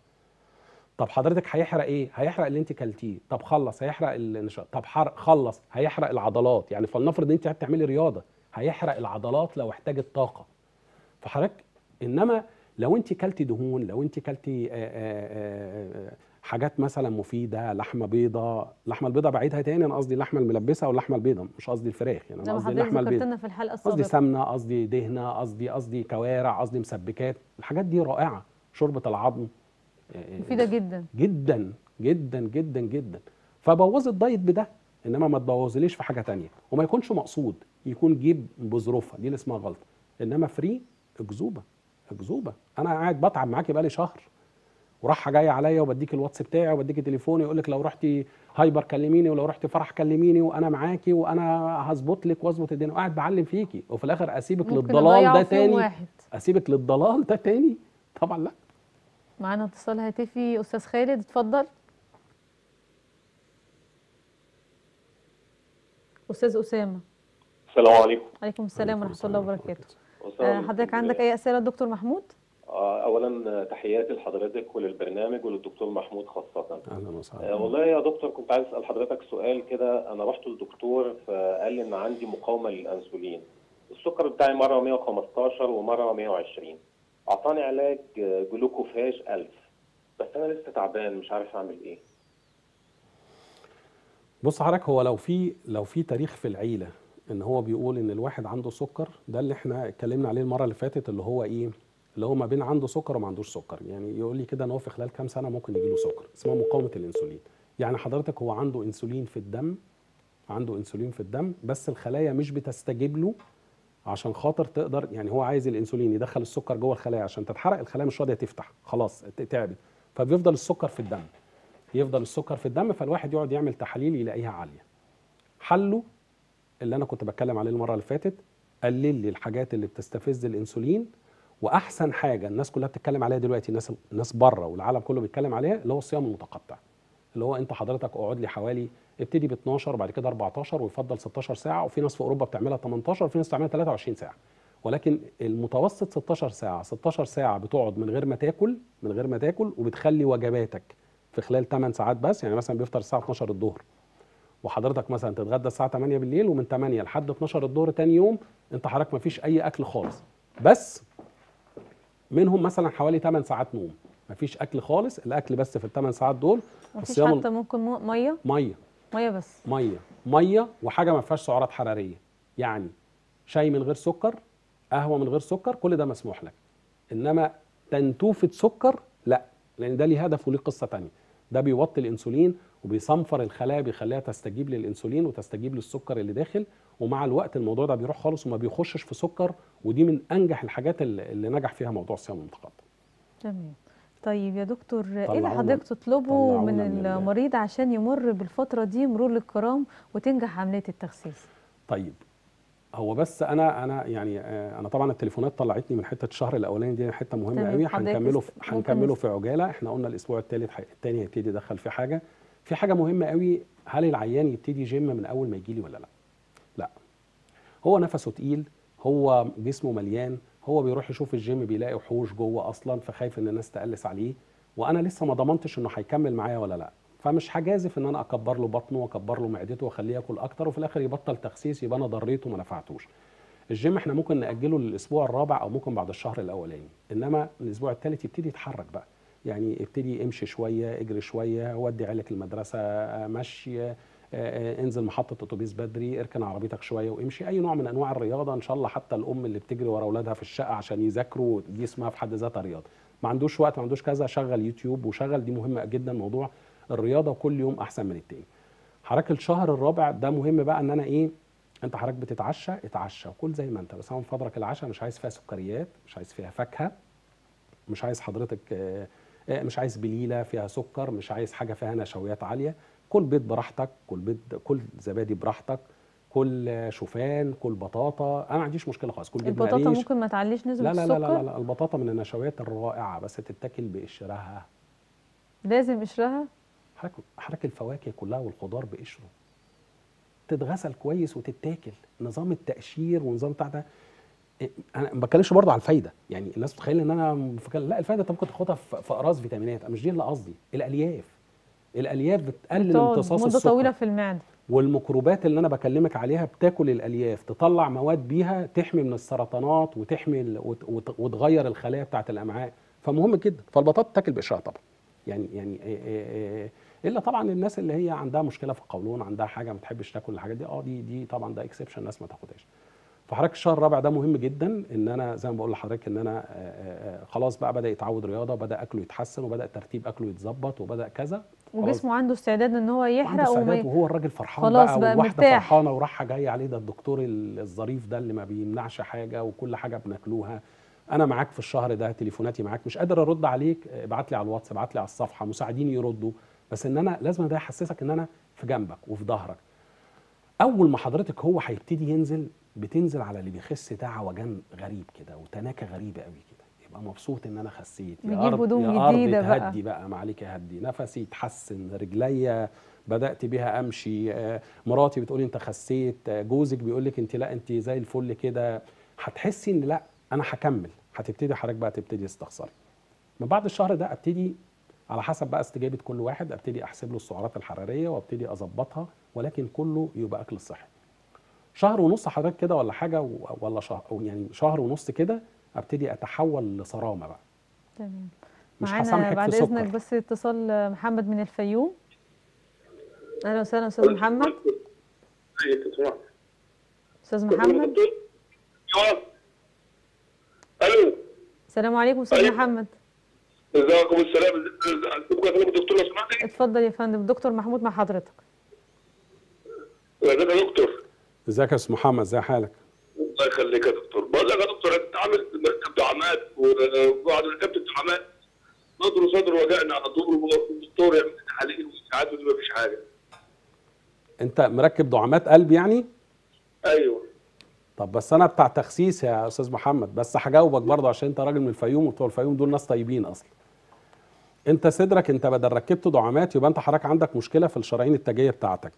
طب حضرتك هيحرق ايه هيحرق اللي انت كلتيه طب خلص هيحرق النشاط طب حرق خلص هيحرق العضلات يعني فلنفرض ان انت بتعملي رياضه هيحرق العضلات لو احتاجت طاقه فحضرتك انما لو انت كلتي دهون لو انت كلتي آه، آه، آه، حاجات مثلا مفيده لحمه بيضه اللحمه البيضه بعيدها تاني انا قصدي اللحمه الملبسه او اللحمه البيضه مش قصدي الفراخ يعني زي انا ما قصدي حضرتك اللحمه ذكرت البيضه لنا في الحلقه قصدي السابقه سمنه قصدي دهنه قصدي قصدي كوارع قصدي مسبكات الحاجات دي رائعه شوربه العظم آه، مفيده جدا جدا جدا جدا جدا فبوظ الدايت بده انما ما تبوظليش في حاجه تانية وما يكونش مقصود يكون جيب بظروفها دي اللي اسمها غلطه انما فري اكذوبه اكذوبه انا قاعد بتعب معاكي بقالي شهر وراحه جايه عليا وبديك الواتس بتاعي وبديك تليفوني يقول لك لو رحتي هايبر كلميني ولو رحتي فرح كلميني وانا معاكي وانا هظبط لك واظبط الدنيا وقاعد بعلم فيكي وفي الاخر اسيبك ممكن للضلال أضيعه ده في يوم تاني واحد اسيبك للضلال ده تاني طبعا لا معانا اتصال هاتفي استاذ خالد اتفضل استاذ اسامه السلام عليكم عليكم السلام ورحمه الله وبركاته أستاذ آه، حضرتك عندك اي اسئله دكتور محمود آه، اولا تحياتي لحضرتك وللبرنامج وللدكتور محمود خاصه اهلا آه، وسهلا والله يا دكتور كنت عايز اسال حضرتك سؤال كده انا رحت للدكتور فقال لي ان عندي مقاومه للانسولين السكر بتاعي مره 115 ومره 120 اعطاني علاج آه، جلوكوفاج 1000 بس انا لسه تعبان مش عارف اعمل ايه بص حضرتك هو لو في لو في تاريخ في العيله ان هو بيقول ان الواحد عنده سكر ده اللي احنا اتكلمنا عليه المره اللي فاتت اللي هو ايه اللي هو ما بين عنده سكر وما عندوش سكر يعني يقول لي كده ان هو في خلال كام سنه ممكن يجي له سكر اسمها مقاومه الانسولين يعني حضرتك هو عنده انسولين في الدم عنده انسولين في الدم بس الخلايا مش بتستجيب له عشان خاطر تقدر يعني هو عايز الانسولين يدخل السكر جوه الخلايا عشان تتحرق الخلايا مش راضيه تفتح خلاص ت- تعبت فبيفضل السكر في الدم يفضل السكر في الدم فالواحد يقعد يعمل تحاليل يلاقيها عاليه حله اللي انا كنت بتكلم عليه المره اللي فاتت قلل لي الحاجات اللي بتستفز الانسولين واحسن حاجه الناس كلها بتتكلم عليها دلوقتي الناس الناس بره والعالم كله بيتكلم عليها اللي هو الصيام المتقطع اللي هو انت حضرتك اقعد لي حوالي ابتدي ب 12 وبعد كده 14 ويفضل 16 ساعه وفي ناس في اوروبا بتعملها 18 وفي ناس بتعملها 23 ساعه ولكن المتوسط 16 ساعه 16 ساعه بتقعد من غير ما تاكل من غير ما تاكل وبتخلي وجباتك في خلال 8 ساعات بس يعني مثلا بيفطر الساعه 12 الظهر وحضرتك مثلا تتغدى الساعه 8 بالليل ومن 8 لحد 12 الظهر تاني يوم انت حضرتك ما فيش اي اكل خالص بس منهم مثلا حوالي 8 ساعات نوم ما فيش اكل خالص الاكل بس في الثمان ساعات دول مفيش الصيام حتى ممكن مو- ميه ميه ميه بس ميه ميه وحاجه ما فيهاش سعرات حراريه يعني شاي من غير سكر قهوه من غير سكر كل ده مسموح لك انما تنتوفه سكر لا لان ده ليه هدف وليه قصه تانية ده بيوطي الانسولين وبيصنفر الخلايا بيخليها تستجيب للانسولين وتستجيب للسكر اللي داخل ومع الوقت الموضوع ده بيروح خالص وما بيخشش في سكر ودي من انجح الحاجات اللي, اللي نجح فيها موضوع الصيام المتقطع تمام طيب يا دكتور ايه اللي طلعونا- حضرتك تطلبه طلعونا من من ال- المريض عشان يمر بالفتره دي مرور الكرام وتنجح عمليه التخسيس طيب هو بس انا انا يعني آه، انا طبعا التليفونات طلعتني من حته الشهر الاولاني دي حته مهمه تمام، قوي حضرتك هنكمله بس في ممكن هنكمله نس- في عجاله احنا قلنا الاسبوع الثالث الثاني هيبتدي يدخل في حاجه في حاجه مهمه قوي هل العيان يبتدي جيم من اول ما يجي لي ولا لا لا هو نفسه تقيل هو جسمه مليان هو بيروح يشوف الجيم بيلاقي وحوش جوه اصلا فخايف ان الناس تقلس عليه وانا لسه ما ضمنتش انه هيكمل معايا ولا لا فمش هجازف ان انا اكبر له بطنه واكبر له معدته واخليه ياكل اكتر وفي الاخر يبطل تخسيس يبقى انا ضريته وما نفعتوش الجيم احنا ممكن ناجله للاسبوع الرابع او ممكن بعد الشهر الاولاني انما الاسبوع الثالث يبتدي يتحرك بقى يعني ابتدي امشي شويه اجري شويه ودي عيالك المدرسه آه، مشي آه، آه، انزل محطه اتوبيس بدري اركن عربيتك شويه وامشي اي نوع من انواع الرياضه ان شاء الله حتى الام اللي بتجري ورا اولادها في الشقه عشان يذاكروا دي اسمها في حد ذاتها رياضه ما عندوش وقت ما عندوش كذا شغل يوتيوب وشغل دي مهمه جدا موضوع الرياضه وكل يوم احسن من التاني حضرتك الشهر الرابع ده مهم بقى ان انا ايه انت حضرتك بتتعشى اتعشى وكل زي ما انت بس انا من فضلك العشاء مش عايز فيها سكريات مش عايز فيها فاكهه مش عايز حضرتك آه، آه، مش عايز بليله فيها سكر مش عايز حاجه فيها نشويات عاليه كل بيض براحتك كل بيض كل زبادي براحتك كل آه، شوفان كل بطاطا انا ما عنديش مشكله خالص كل جبنه البطاطا قريش ممكن ما تعليش نسبه لا لا لا, السكر لا لا البطاطا من النشويات الرائعه بس تتاكل بقشرها لازم قشرها حضرتك حضرتك الفواكه كلها والخضار بقشره تتغسل كويس وتتاكل نظام التقشير ونظام بتاع ده إيه، انا ما بتكلمش برضه على الفايده يعني الناس متخيله ان انا فاكر لا الفايده انت ممكن تاخدها في في اقراص فيتامينات مش دي اللي قصدي الالياف الالياف بتقلل بتقعد امتصاص مده السكر طويله في المعده والميكروبات اللي انا بكلمك عليها بتاكل الالياف تطلع مواد بيها تحمي من السرطانات وتحمي ال- وت- وت- وتغير الخلايا بتاعه الامعاء فمهم جدا فالبطاطا تاكل بقشرها طبعا يعني يعني إيه إيه إيه الا طبعا الناس اللي هي عندها مشكله في القولون عندها حاجه ما تحبش تاكل الحاجات دي اه دي دي طبعا ده اكسبشن الناس ما تاخدهاش فحضرتك الشهر الرابع ده مهم جدا ان انا زي ما بقول لحضرتك ان انا آه، آه، آه، خلاص بقى بدا يتعود رياضه وبدا اكله يتحسن وبدا ترتيب اكله يتظبط وبدا كذا خلاص. وجسمه عنده استعداد ان هو وعنده يحرق استعداد وما ي- وهو الراجل فرحان خلاص بقى, بقى وواحده مرتاح. فرحانه وراحه جايه عليه ده الدكتور ال- الظريف ده اللي ما بيمنعش حاجه وكل حاجه بناكلوها انا معاك في الشهر ده تليفوناتي معاك مش قادر ارد عليك ابعت لي على الواتس ابعت لي على الصفحه مساعدين يردوا بس ان انا لازم ده يحسسك ان انا في جنبك وفي ظهرك اول ما حضرتك هو هيبتدي ينزل بتنزل على اللي بيخس ده عوجان غريب كده وتناكه غريبه قوي كده يبقى مبسوط ان انا خسيت يا بيجيب ارض هدوم يا ارض جديدة بقى. تهدي بقى ما عليك هدي نفسي يتحسن رجليا بدات بيها امشي آه، مراتي بتقولي انت خسيت آه، جوزك بيقول لك انت لا انت زي الفل كده هتحسي ان لا انا هكمل هتبتدي حضرتك بقى تبتدي تستخسري من بعد الشهر ده ابتدي على حسب بقى استجابه كل واحد ابتدي احسب له السعرات الحراريه وابتدي اظبطها ولكن كله يبقى اكل صحي شهر ونص حضرتك كده ولا حاجه و- ولا شهر أو يعني شهر ونص كده ابتدي اتحول لصرامه بقى تمام مش معانا هسامحك بعد في اذنك سكر بس اتصال محمد من الفيوم اهلا وسهلا استاذ محمد استاذ محمد الو السلام عليكم استاذ أيوة. محمد جزاكم السلام ممكن اكلم الدكتور لو سمحتي اتفضل يا فندم دكتور محمود مع حضرتك ازيك يا دكتور ازيك يا استاذ محمد ازي حالك الله يخليك يا دكتور بقول لك يا دكتور انت عامل مركب دعامات وبعد ركبت الدعامات صدره صدره وجعني على طول والدكتور يعمل لي تحاليل وساعات ودي مفيش حاجه انت مركب دعامات قلب يعني ايوه طب بس انا بتاع تخسيس يا استاذ محمد بس هجاوبك برضه عشان انت راجل من الفيوم وبتوع الفيوم دول ناس طيبين اصلا انت صدرك انت بدل ركبت دعامات يبقى انت حضرتك عندك مشكله في الشرايين التاجيه بتاعتك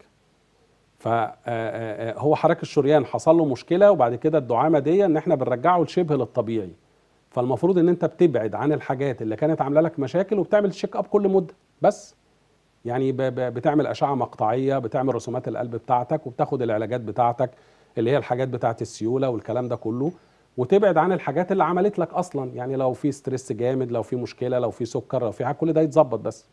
فهو حركة الشريان حصل له مشكله وبعد كده الدعامه دي ان احنا بنرجعه لشبه للطبيعي فالمفروض ان انت بتبعد عن الحاجات اللي كانت عامله لك مشاكل وبتعمل تشيك اب كل مده بس يعني ب- ب- بتعمل اشعه مقطعيه بتعمل رسومات القلب بتاعتك وبتاخد العلاجات بتاعتك اللي هي الحاجات بتاعت السيوله والكلام ده كله وتبعد عن الحاجات اللي عملت لك اصلا يعني لو في ستريس جامد لو في مشكله لو في سكر لو في حاجه كل ده يتظبط بس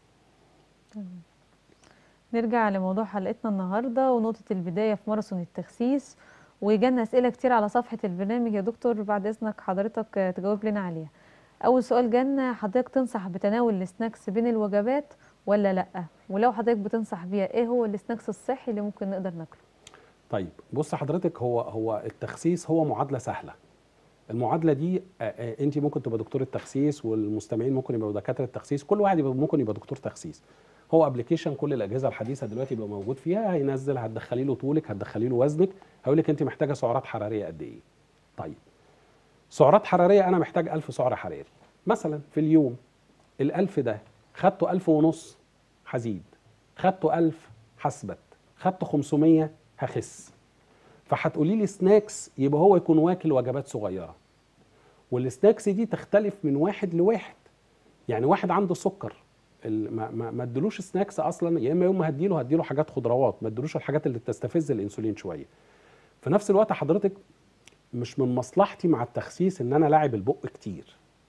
نرجع لموضوع حلقتنا النهارده ونقطة البداية في ماراثون التخسيس وجالنا أسئلة كتير على صفحة البرنامج يا دكتور بعد إذنك حضرتك آه، تجاوب لنا عليها. أول سؤال جالنا حضرتك تنصح بتناول السناكس بين الوجبات ولا لأ؟ ولو حضرتك بتنصح بيها إيه هو السناكس الصحي اللي ممكن نقدر ناكله؟ طيب بص حضرتك هو هو التخسيس هو معادله سهله المعادله دي انت ممكن تبقى دكتور التخسيس والمستمعين ممكن يبقوا دكاتره التخسيس كل واحد يبقى ممكن يبقى دكتور تخسيس هو ابلكيشن كل الاجهزه الحديثه دلوقتي بيبقى موجود فيها هينزل هتدخلي له طولك هتدخلي له وزنك هيقول لك انت محتاجه سعرات حراريه قد ايه طيب سعرات حراريه انا محتاج 1000 سعر حراري مثلا في اليوم ال1000 ده خدته 1000 ونص هزيد خدته 1000 هثبت خدته 500 هخس فهتقولي لي سناكس يبقى هو يكون واكل وجبات صغيره والسناكس دي تختلف من واحد لواحد يعني واحد عنده سكر ال- ما, ما, ما ادلوش سناكس اصلا يا اما يوم ما هديله هديله حاجات خضروات ما ادلوش الحاجات اللي تستفز الانسولين شويه في نفس الوقت حضرتك مش من مصلحتي مع التخسيس ان انا لاعب البق كتير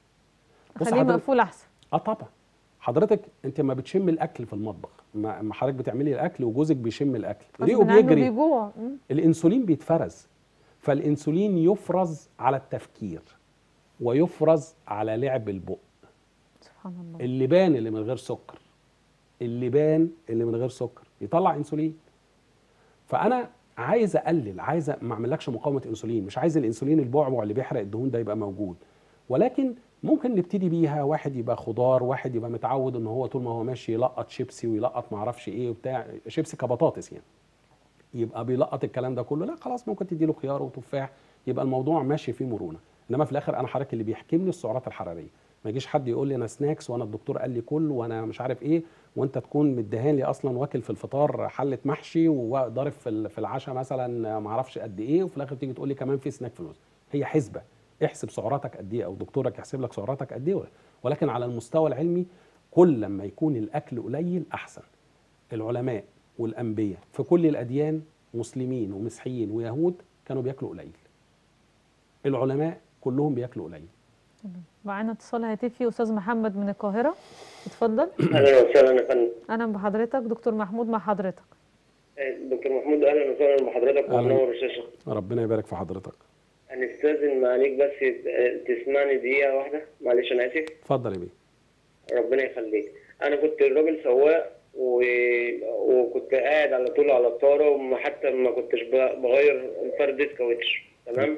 بص خليه حضرتك- مقفول أحسن. اه طبعا حضرتك انت ما بتشم الاكل في المطبخ ما ما حضرتك بتعملي الاكل وجوزك بيشم الاكل ريقه غصب عنه بيجري بيجوع مم. الانسولين بيتفرز فالانسولين يفرز على التفكير ويفرز على لعب البق سبحان الله. اللبان اللي من غير سكر اللبان اللي من غير سكر يطلع انسولين فانا عايز اقلل عايز ما اعملكش مقاومه انسولين مش عايز الانسولين البعبع اللي بيحرق الدهون ده يبقى موجود ولكن ممكن نبتدي بيها واحد يبقى خضار واحد يبقى متعود ان هو طول ما هو ماشي يلقط شيبسي ويلقط معرفش ايه وبتاع شيبسي كبطاطس يعني يبقى بيلقط الكلام ده كله لا خلاص ممكن تدي له خيار وتفاح يبقى الموضوع ماشي فيه مرونه انما في الاخر انا حضرتك اللي بيحكمني السعرات الحراريه ما يجيش حد يقول لي انا سناكس وانا الدكتور قال لي كل وانا مش عارف ايه وانت تكون مديهان لي اصلا واكل في الفطار حله محشي وضارب في ال- في العشاء مثلا ما اعرفش قد ايه وفي الاخر تيجي تقول لي كمان في سناك في الوزن هي حسبه احسب سعراتك قد ايه او دكتورك يحسب لك سعراتك قد ايه ولكن على المستوى العلمي كل لما يكون الاكل قليل احسن العلماء والانبياء في كل الاديان مسلمين ومسيحيين ويهود كانوا بياكلوا قليل العلماء كلهم بياكلوا قليل معانا اتصال هاتفي أستاذ محمد من القاهرة اتفضل اهلا وسهلا يا فندم أهلا بحضرتك دكتور محمود مع حضرتك. دكتور محمود اهلا وسهلا بحضرتك أهلا. ومنور الشاشه ربنا يبارك في حضرتك هنستاذن معاليك بس تسمعني دقيقه واحده معلش انا اسف اتفضل يا بيه ربنا يخليك انا كنت راجل سواق و... وكنت قاعد على طول على الطاره وحتى ما كنتش ب- بغير الفرد كاوتش تمام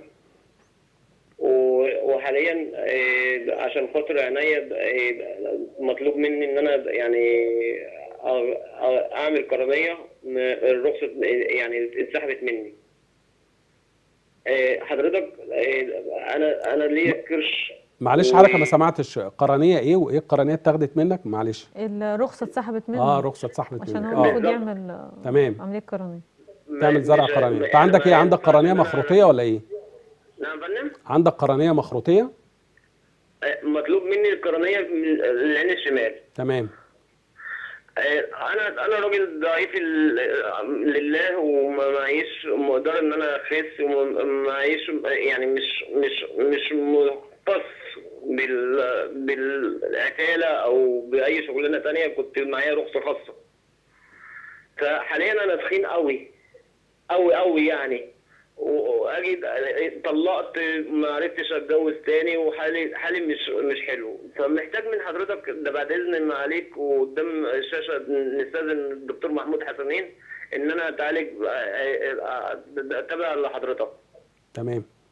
و- وحاليا آه، عشان خاطر عينيا آه، مطلوب مني ان انا يعني أ- أ- اعمل قرنيه م- الرخصه يعني اتسحبت مني آه، حضرتك آه، انا انا ليا كرش معلش و- حضرتك ما سمعتش قرنيه ايه وايه القرنيه اتاخدت منك معلش الرخصة اتسحبت منه اه رخصه اتسحبت عشان منك هو المفروض اه يعمل آه، تمام عملية قرنية. تعمل زرع مش- قرنيه انت يعني عندك ايه ما عندك ينفعش قرنيه إن أنا- مخروطيه ولا ايه نعم يا فندم عندك قرنيه مخروطيه مطلوب مني القرنيه من العين الشمال تمام انا انا راجل ضعيف ال- لله وما معيش مقدار ان انا اخس ومعيش يعني مش مش مش مختص بال بالاكاله او باي شغلانه تانية كنت معايا رخصه خاصه فحاليا انا تخين قوي قوي قوي يعني واجي طلقت ما عرفتش اتجوز تاني وحالي حالي مش مش حلو فمحتاج من حضرتك ده بعد اذن ما عليك وقدام الشاشه نستاذن الدكتور محمود حسنين ان انا اتعالج اتابع لحضرتك تمام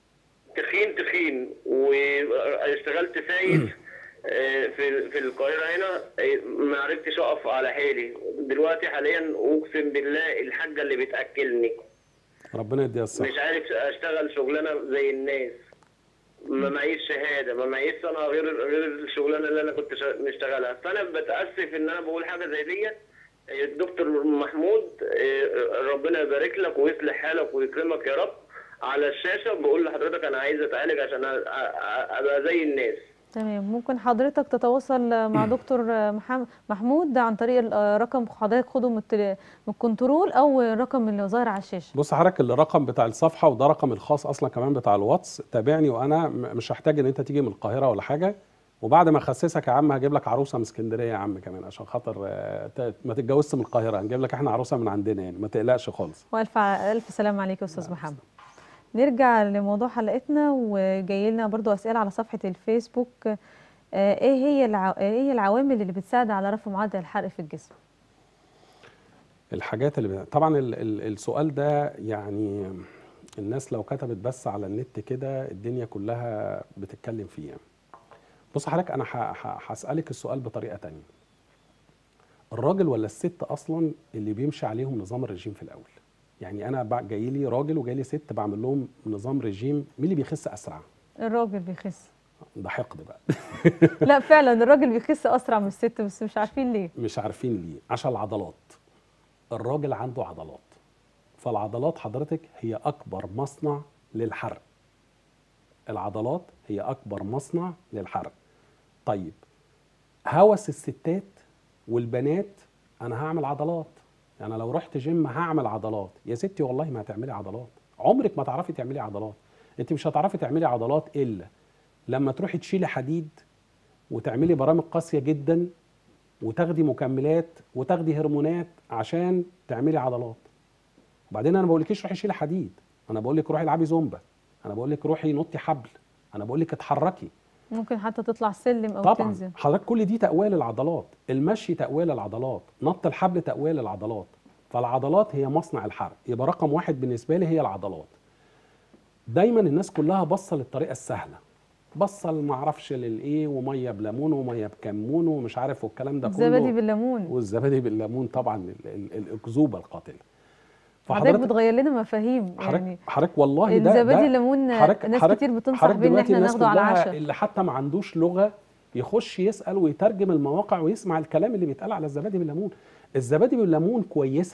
تخين تخين واشتغلت سايس آه، في في القاهره هنا آه، ما عرفتش اقف على حيلي دلوقتي حاليا اقسم بالله الحاجه اللي بتاكلني ربنا يديها الصحه مش عارف اشتغل شغلانه زي الناس ما معيش شهاده ما معيش سنه غير غير الشغلانه اللي انا كنت شا- مشتغلها فانا بتاسف ان انا بقول حاجه زي ديت الدكتور محمود آه، ربنا يبارك لك ويصلح حالك ويكرمك يا رب على الشاشه بقول لحضرتك انا عايز اتعالج عشان أ- أ- ابقى زي الناس تمام ممكن حضرتك تتواصل مع دكتور محم- محمود عن طريق ال- رقم حضرتك خده من التل- من الكنترول او الرقم اللي ظاهر على الشاشه بص حضرتك الرقم بتاع الصفحه وده رقم الخاص اصلا كمان بتاع الواتس تابعني وانا م- مش هحتاج ان انت تيجي من القاهره ولا حاجه وبعد ما اخسسك يا عم هجيب لك عروسه من اسكندريه يا عم كمان عشان خاطر آه، ت- ما تتجوزش من القاهره هنجيب لك احنا عروسه من عندنا يعني ما تقلقش خالص والف ع- الف سلام عليك يا استاذ محمد نرجع لموضوع حلقتنا وجاي لنا برضو اسئله على صفحه الفيسبوك آه، ايه هي الع... ايه هي العوامل اللي بتساعد على رفع معدل الحرق في الجسم الحاجات اللي ب- طبعا ال ال السؤال ده يعني الناس لو كتبت بس على النت كده الدنيا كلها بتتكلم فيه يعني. بص حضرتك انا ه- ه- هسالك السؤال بطريقه تانية الراجل ولا الست اصلا اللي بيمشي عليهم نظام الرجيم في الاول يعني انا بع- جاي لي راجل وجاي لي ست بعمل لهم نظام رجيم مين اللي بيخس اسرع الراجل بيخس ده حقد بقى لا فعلا الراجل بيخس اسرع من الست بس مش عارفين ليه مش عارفين ليه عشان العضلات الراجل عنده عضلات فالعضلات حضرتك هي اكبر مصنع للحرق العضلات هي اكبر مصنع للحرق طيب هوس الستات والبنات انا هعمل عضلات يعني لو رحت جيم هعمل عضلات يا ستي والله ما هتعملي عضلات عمرك ما تعرفي تعملي عضلات انت مش هتعرفي تعملي عضلات الا لما تروحي تشيلي حديد وتعملي برامج قاسيه جدا وتاخدي مكملات وتاخدي هرمونات عشان تعملي عضلات وبعدين انا ما بقولكيش روحي شيلي حديد انا بقول لك روحي العبي زومبا انا بقول لك روحي نطي حبل انا بقول لك اتحركي ممكن حتى تطلع سلم او طبعا تنزل حضرتك كل دي تقويه للعضلات المشي تقويه للعضلات نط الحبل تقويه للعضلات فالعضلات هي مصنع الحرق يبقى رقم واحد بالنسبه لي هي العضلات دايما الناس كلها باصه للطريقه السهله باصه ما اعرفش للايه وميه بليمون وميه بكمون ومش عارف والكلام ده كله الزبادي بالليمون والزبادي بالليمون طبعا ال- ال- الاكذوبه القاتله حضرتك بتغير لنا مفاهيم يعني حضرتك حضرتك والله ده الزبادي ده الليمون حضرتك- ناس حضرتك- كتير بتنصح حضرتك بيه ان دلوقتي احنا الناس ناخده على كلها العشاء اللي حتى ما عندوش لغه يخش يسال ويترجم المواقع ويسمع الكلام اللي بيتقال على الزبادي بالليمون الزبادي بالليمون كويسه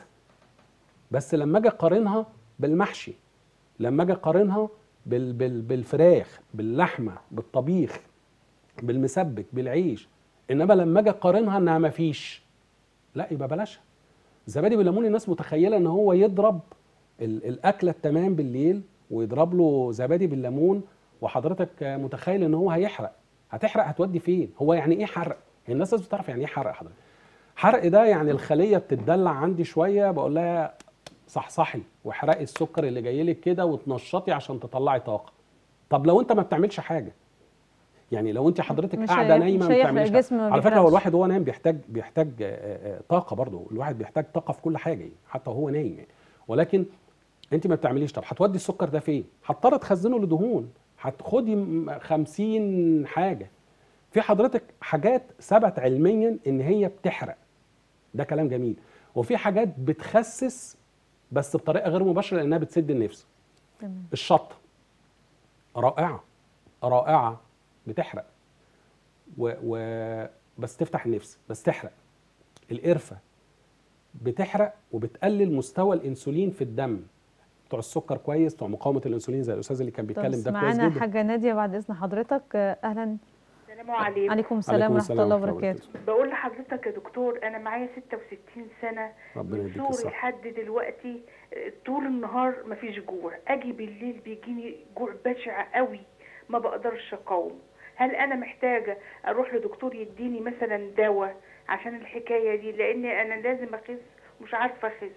بس لما اجي اقارنها بالمحشي لما اجي اقارنها بال بال بالفراخ باللحمه بالطبيخ بالمسبك بالعيش انما لما اجي اقارنها انها ما فيش لا يبقى بلاشها زبادي بالليمون الناس متخيله ان هو يضرب ال- الاكله التمام بالليل ويضرب له زبادي بالليمون وحضرتك متخيل ان هو هيحرق هتحرق هتودي فين هو يعني ايه حرق هي الناس لازم تعرف يعني ايه حرق حضرتك حرق ده يعني الخليه بتتدلع عندي شويه بقول لها صحصحي واحرقي السكر اللي جاي لك كده وتنشطي عشان تطلعي طاقه طب لو انت ما بتعملش حاجه يعني لو انت حضرتك مش قاعده هي- نايمه مش ما هيحرق بتعمليش الجسم حاجة. ما على فكره هو بيحرقش. الواحد وهو نايم بيحتاج بيحتاج آه، آه، طاقه برضه الواحد بيحتاج طاقه في كل حاجه يعني حتى وهو نايم يعني ولكن انت ما بتعمليش طب هتودي السكر ده فين هتضطر تخزنه لدهون هتاخدي م- 50 حاجه في حضرتك حاجات ثبت علميا ان هي بتحرق ده كلام جميل وفي حاجات بتخسس بس بطريقه غير مباشره لانها بتسد النفس تمام الشطه رائعه رائعه بتحرق و, و بس تفتح النفس بس تحرق القرفه بتحرق وبتقلل مستوى الانسولين في الدم بتوع السكر كويس بتوع مقاومه الانسولين زي الاستاذ اللي كان طب بيتكلم ده كويس معانا جدا حاجه ناديه بعد اذن حضرتك آه، اهلا السلام عليكم عليكم السلام عليكم ورحمه السلام الله ورحمة الله وبركاته بقول لحضرتك يا دكتور انا معايا 66 سنه ربنا من يديك صغري الصحة. لحد دلوقتي آه، طول النهار مفيش جوع اجي بالليل بيجيني جوع بشع قوي ما بقدرش اقاوم هل انا محتاجه اروح لدكتور يديني مثلا دواء عشان الحكايه دي لان انا لازم اخس مش عارفه اخس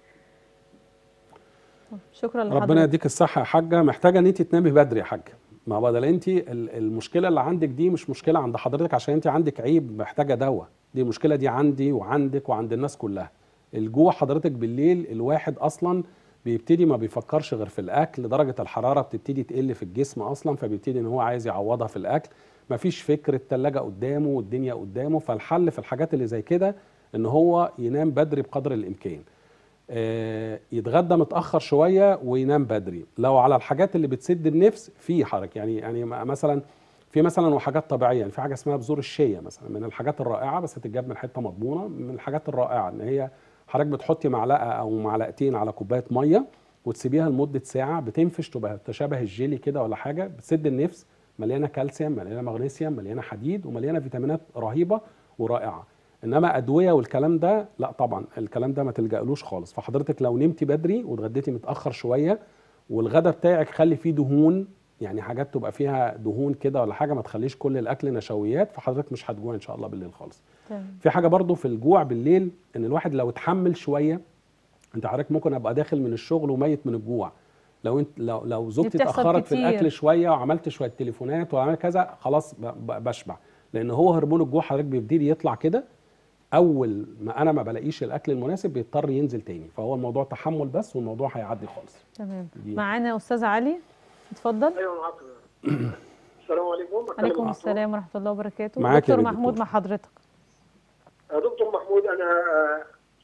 شكرا ربنا لحضرتك يديك الصحه يا حاجه محتاجه ان انت تنامي بدري يا حاجه ما بدل انت ال- المشكله اللي عندك دي مش مشكله عند حضرتك عشان انت عندك عيب محتاجه دواء دي المشكله دي عندي وعندك وعند الناس كلها الجوع حضرتك بالليل الواحد اصلا بيبتدي ما بيفكرش غير في الاكل درجه الحراره بتبتدي تقل في الجسم اصلا فبيبتدي ان هو عايز يعوضها في الاكل مفيش فكر التلاجة قدامه والدنيا قدامه فالحل في الحاجات اللي زي كده ان هو ينام بدري بقدر الامكان آه، يتغدى متاخر شويه وينام بدري لو على الحاجات اللي بتسد النفس في حركه يعني يعني م- مثلا في مثلا وحاجات طبيعيه يعني في حاجه اسمها بذور الشيا مثلا من الحاجات الرائعه بس هتتجاب من حته مضمونه من الحاجات الرائعه ان هي حضرتك بتحطي معلقه او معلقتين على كوبايه ميه وتسيبيها لمده ساعه بتنفش تبقى تشابه الجيلي كده ولا حاجه بتسد النفس مليانه كالسيوم مليانه مغنيسيوم مليانه حديد ومليانه فيتامينات رهيبه ورائعه انما ادويه والكلام ده لا طبعا الكلام ده ما تلجألوش خالص فحضرتك لو نمتي بدري واتغديتي متاخر شويه والغدا بتاعك خلي فيه دهون يعني حاجات تبقى فيها دهون كده ولا حاجه ما تخليش كل الاكل نشويات فحضرتك مش هتجوع ان شاء الله بالليل خالص تمام في حاجه برضو في الجوع بالليل ان الواحد لو اتحمل شويه انت حضرتك ممكن ابقى داخل من الشغل وميت من الجوع لو انت لو لو زوجتي بتحصل اتاخرت في كتير. الاكل شويه وعملت شويه تليفونات وعملت كذا خلاص ب- ب- بشبع لان هو هرمون الجوع حضرتك بيبتدي يطلع كده اول ما انا ما بلاقيش الاكل المناسب بيضطر ينزل تاني فهو الموضوع تحمل بس والموضوع هيعدي خالص تمام دي- معانا استاذ علي اتفضل ايوه معاك السلام عليكم بكلم عليكم معاك. السلام ورحمه الله وبركاته معاك يا دكتور بيه محمود دكتور. مع حضرتك آه، دكتور محمود انا آه،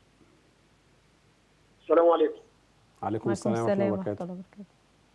السلام عليكم عليكم وعليكم السلام ورحمه السلام الله ورحمه وبركاته الله وبركاته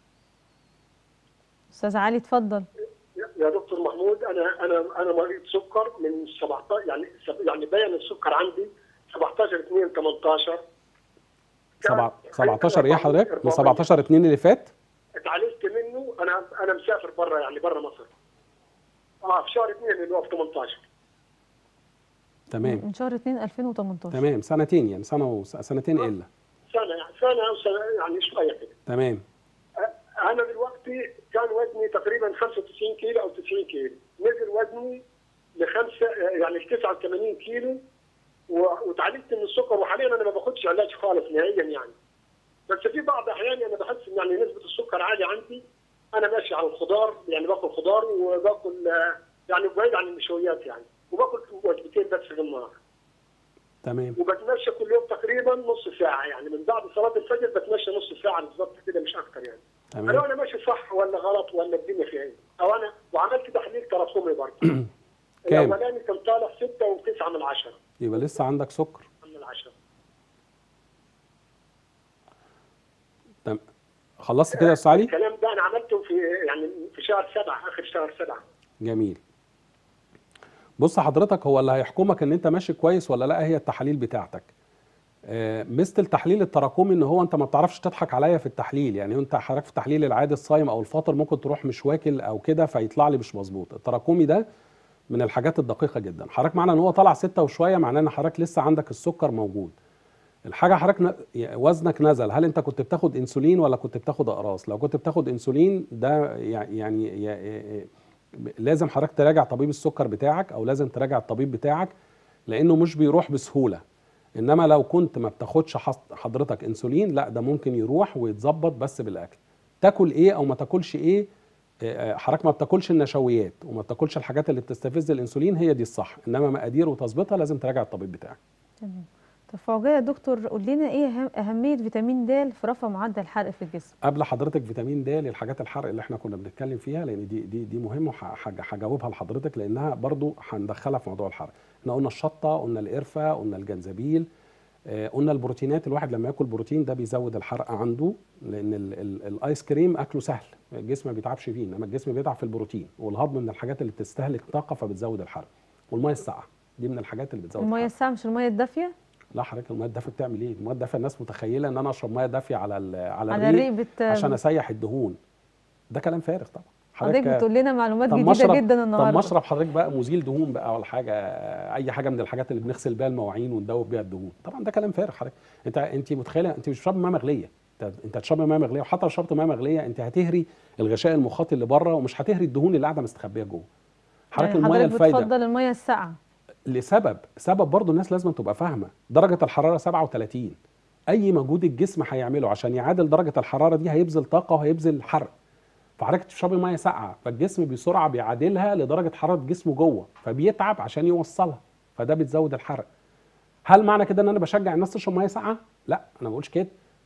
استاذ علي اتفضل يا دكتور محمود انا انا انا مريض سكر من 17 يعني يعني باين السكر عندي 17 2 18 سبعة- 17 ايه حضرتك من 17 2 اللي فات اتعالجت منه انا انا مسافر بره يعني بره مصر اه في شهر 2 اللي هو في 18 تمام من شهر 2 2018 تمام سنتين يعني سنه وس- سنتين الا سنه يعني سنه او سنه يعني شويه كده تمام انا دلوقتي كان وزني تقريبا 95 كيلو او 90 كيلو نزل وزني لخمسه يعني ل 89 كيلو و- وتعالجت من السكر وحاليا انا ما باخدش علاج خالص نهائيا يعني بس في بعض الاحيان انا بحس ان يعني نسبه السكر عاليه عندي انا ماشي على الخضار يعني باكل خضار وباكل آه، يعني بعيد عن النشويات يعني وباكل وجبتين بس في النهار تمام وبتمشى كل يوم تقريبا نص ساعه يعني من بعد صلاه الفجر بتمشى نص ساعه بالظبط كده مش اكتر يعني انا تمام انا ماشي صح ولا غلط ولا الدنيا فيها ايه؟ او انا وعملت تحليل تراكمي برضه كام؟ الاولاني كان طالع 6 و9 من 10 يبقى لسه عندك سكر من 10 تمام خلصت كده يا استاذ علي الكلام ده انا عملته في يعني في شهر 7 اخر شهر 7 جميل بص حضرتك هو اللي هيحكمك ان انت ماشي كويس ولا لا هي التحاليل بتاعتك آه، مثل التحليل التراكمي ان هو انت ما بتعرفش تضحك عليا في التحليل يعني انت حضرتك في التحليل العادي الصايم او الفاطر ممكن تروح مش واكل او كده فيطلع لي مش مظبوط التراكمي ده من الحاجات الدقيقه جدا حضرتك معنى ان هو طلع ستة وشويه معناه ان حضرتك لسه عندك السكر موجود الحاجه حضرتك ن- وزنك نزل هل انت كنت بتاخد انسولين ولا كنت بتاخد اقراص لو كنت بتاخد انسولين ده يع- يعني ي- لازم حضرتك تراجع طبيب السكر بتاعك او لازم تراجع الطبيب بتاعك لانه مش بيروح بسهوله انما لو كنت ما بتاخدش حص- حضرتك انسولين لا ده ممكن يروح ويتظبط بس بالاكل تاكل ايه او ما تاكلش ايه آه، حضرتك ما بتاكلش النشويات وما بتاكلش الحاجات اللي بتستفز الانسولين هي دي الصح انما مقادير وتظبيطها لازم تراجع الطبيب بتاعك تمام طب في عجاله يا دكتور قول لنا ايه أهم- اهميه فيتامين د في رفع معدل الحرق في الجسم قبل حضرتك فيتامين د للحاجات الحرق اللي احنا كنا بنتكلم فيها لان دي دي دي مهمه وح- هج- هجاوبها لحضرتك لانها برضو هندخلها في موضوع الحرق احنا قلنا الشطه قلنا القرفه قلنا الجنزبيل آه، قلنا البروتينات الواحد لما ياكل بروتين ده بيزود الحرق عنده لان ال- ال- الايس كريم اكله سهل الجسم ما بيتعبش فيه انما الجسم بيتعب في البروتين والهضم من الحاجات اللي بتستهلك طاقه فبتزود الحرق والميه الساقعه دي من الحاجات اللي بتزود الميه الحرق الساقعه مش الميه الدافيه لا حضرتك الميه الدافيه بتعمل ايه؟ الميه الدافيه الناس متخيله ان انا اشرب ميه دافيه على ال- على, على الريق الريق بت... عشان اسيح الدهون ده كلام فارغ طبعا حضرتك بتقول لنا معلومات طب جديده مشرب جدا طب النهارده مشرب حضرتك بقى مزيل دهون بقى ولا حاجه اي حاجه من الحاجات اللي بنغسل بيها المواعين وندوب بيها الدهون طبعا ده كلام فارغ حضرتك انت انت متخيله انت مش بتشرب ميه مغليه انت انت هتشرب ميه مغليه وحتى لو شربت ميه مغليه انت هتهري الغشاء المخاطي اللي بره ومش هتهري الدهون اللي قاعده مستخبيه جوه حضرتك يعني الميه حضرتك الفايده بتفضل الميه الساقعه لسبب سبب برضو الناس لازم تبقى فاهمه درجه الحراره 37 اي مجهود الجسم هيعمله عشان يعادل درجه الحراره دي هيبذل طاقه وهيبذل حرق فحضرتك تشربي ميه ساقعه فالجسم بسرعه بيعادلها لدرجه حراره جسمه جوه فبيتعب عشان يوصلها فده بتزود الحرق هل معنى كده ان انا بشجع الناس تشرب ميه ساقعه لا انا ما بقولش كده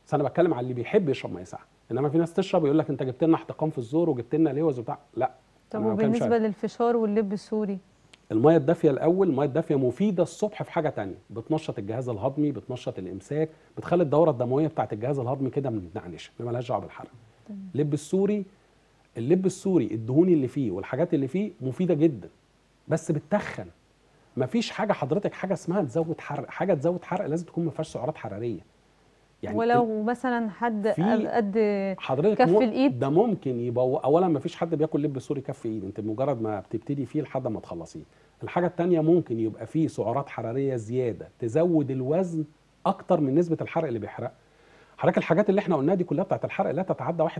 بس انا بتكلم على اللي بيحب يشرب ميه ساقعه انما في ناس تشرب يقول لك انت جبت لنا احتقان في الزور وجبت لنا لوز وبتاع لا طب أنا ما بتكلمش وبالنسبه على- للفشار واللب السوري الميه الدافيه الاول الميه الدافيه مفيده الصبح في حاجه تانية بتنشط الجهاز الهضمي بتنشط الامساك بتخلي الدوره الدمويه بتاعت الجهاز الهضمي كده متنعنشه ما لهاش دعوه بالحرق اللب السوري اللب السوري الدهون اللي فيه والحاجات اللي فيه مفيده جدا بس بتتخن مفيش حاجه حضرتك حاجه اسمها تزود حرق حاجه تزود حرق لازم تكون ما فيهاش سعرات حراريه يعني ولو مثلا حد في- قد حضرتك كف مو- الإيد؟ ده ممكن يبقى اولا ما فيش حد بياكل لب سوري كف ايد انت مجرد ما بتبتدي فيه لحد ما تخلصيه الحاجه التانية ممكن يبقى فيه سعرات حراريه زياده تزود الوزن اكتر من نسبه الحرق اللي بيحرق حضرتك الحاجات اللي احنا قلناها دي كلها بتاعت الحرق لا تتعدى 1%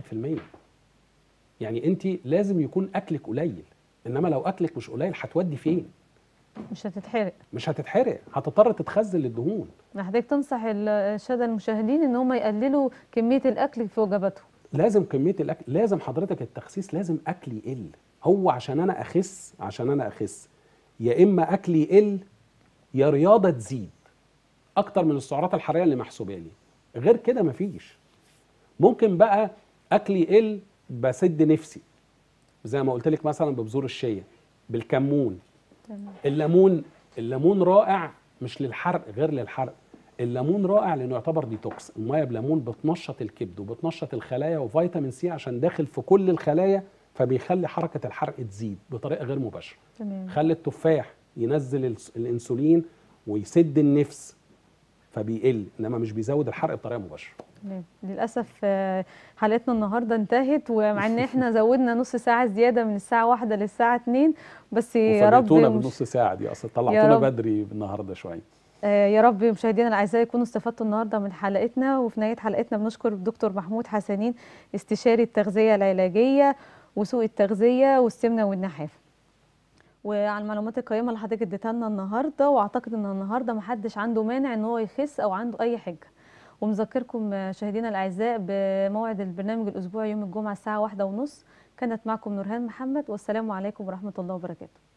يعني انت لازم يكون اكلك قليل انما لو اكلك مش قليل هتودي فين مش هتتحرق مش هتتحرق هتضطر تتخزن للدهون حضرتك تنصح ال- الساده المشاهدين ان هم يقللوا كميه الاكل في وجباتهم لازم كميه الاكل لازم حضرتك التخسيس لازم اكلي يقل هو عشان انا اخس عشان انا اخس يا اما اكلي يقل يا رياضه تزيد اكتر من السعرات الحراريه اللي محسوبه لي غير كده مفيش ممكن بقى اكلي يقل بسد نفسي زي ما قلت لك مثلا ببذور الشيا بالكمون الليمون الليمون رائع مش للحرق غير للحرق الليمون رائع لانه يعتبر ديتوكس الميه بليمون بتنشط الكبد وبتنشط الخلايا وفيتامين سي عشان داخل في كل الخلايا فبيخلي حركه الحرق تزيد بطريقه غير مباشره تمام خلي التفاح ينزل الس- الانسولين ويسد النفس فبيقل انما مش بيزود الحرق بطريقه مباشره تمام للاسف آه، حلقتنا النهارده انتهت ومع ان احنا زودنا نص ساعه زياده من الساعه واحدة للساعه 2 بس يا رب وفاجئتونا مش- بالنص ساعه دي اصلا طلعتونا رب. بدري النهارده شويه آه، يا رب مشاهدينا الاعزاء يكونوا استفدتوا النهارده من حلقتنا وفي نهايه حلقتنا بنشكر الدكتور محمود حسنين استشاري التغذيه العلاجيه وسوء التغذيه والسمنه والنحافه وعلى المعلومات القيمه اللي حضرتك اديتها لنا النهارده واعتقد ان النهارده محدش عنده مانع ان هو يخس او عنده اي حاجه ومذكركم مشاهدينا الاعزاء بموعد البرنامج الاسبوعي يوم الجمعه الساعه واحدة ونص كانت معكم نورهان محمد والسلام عليكم ورحمه الله وبركاته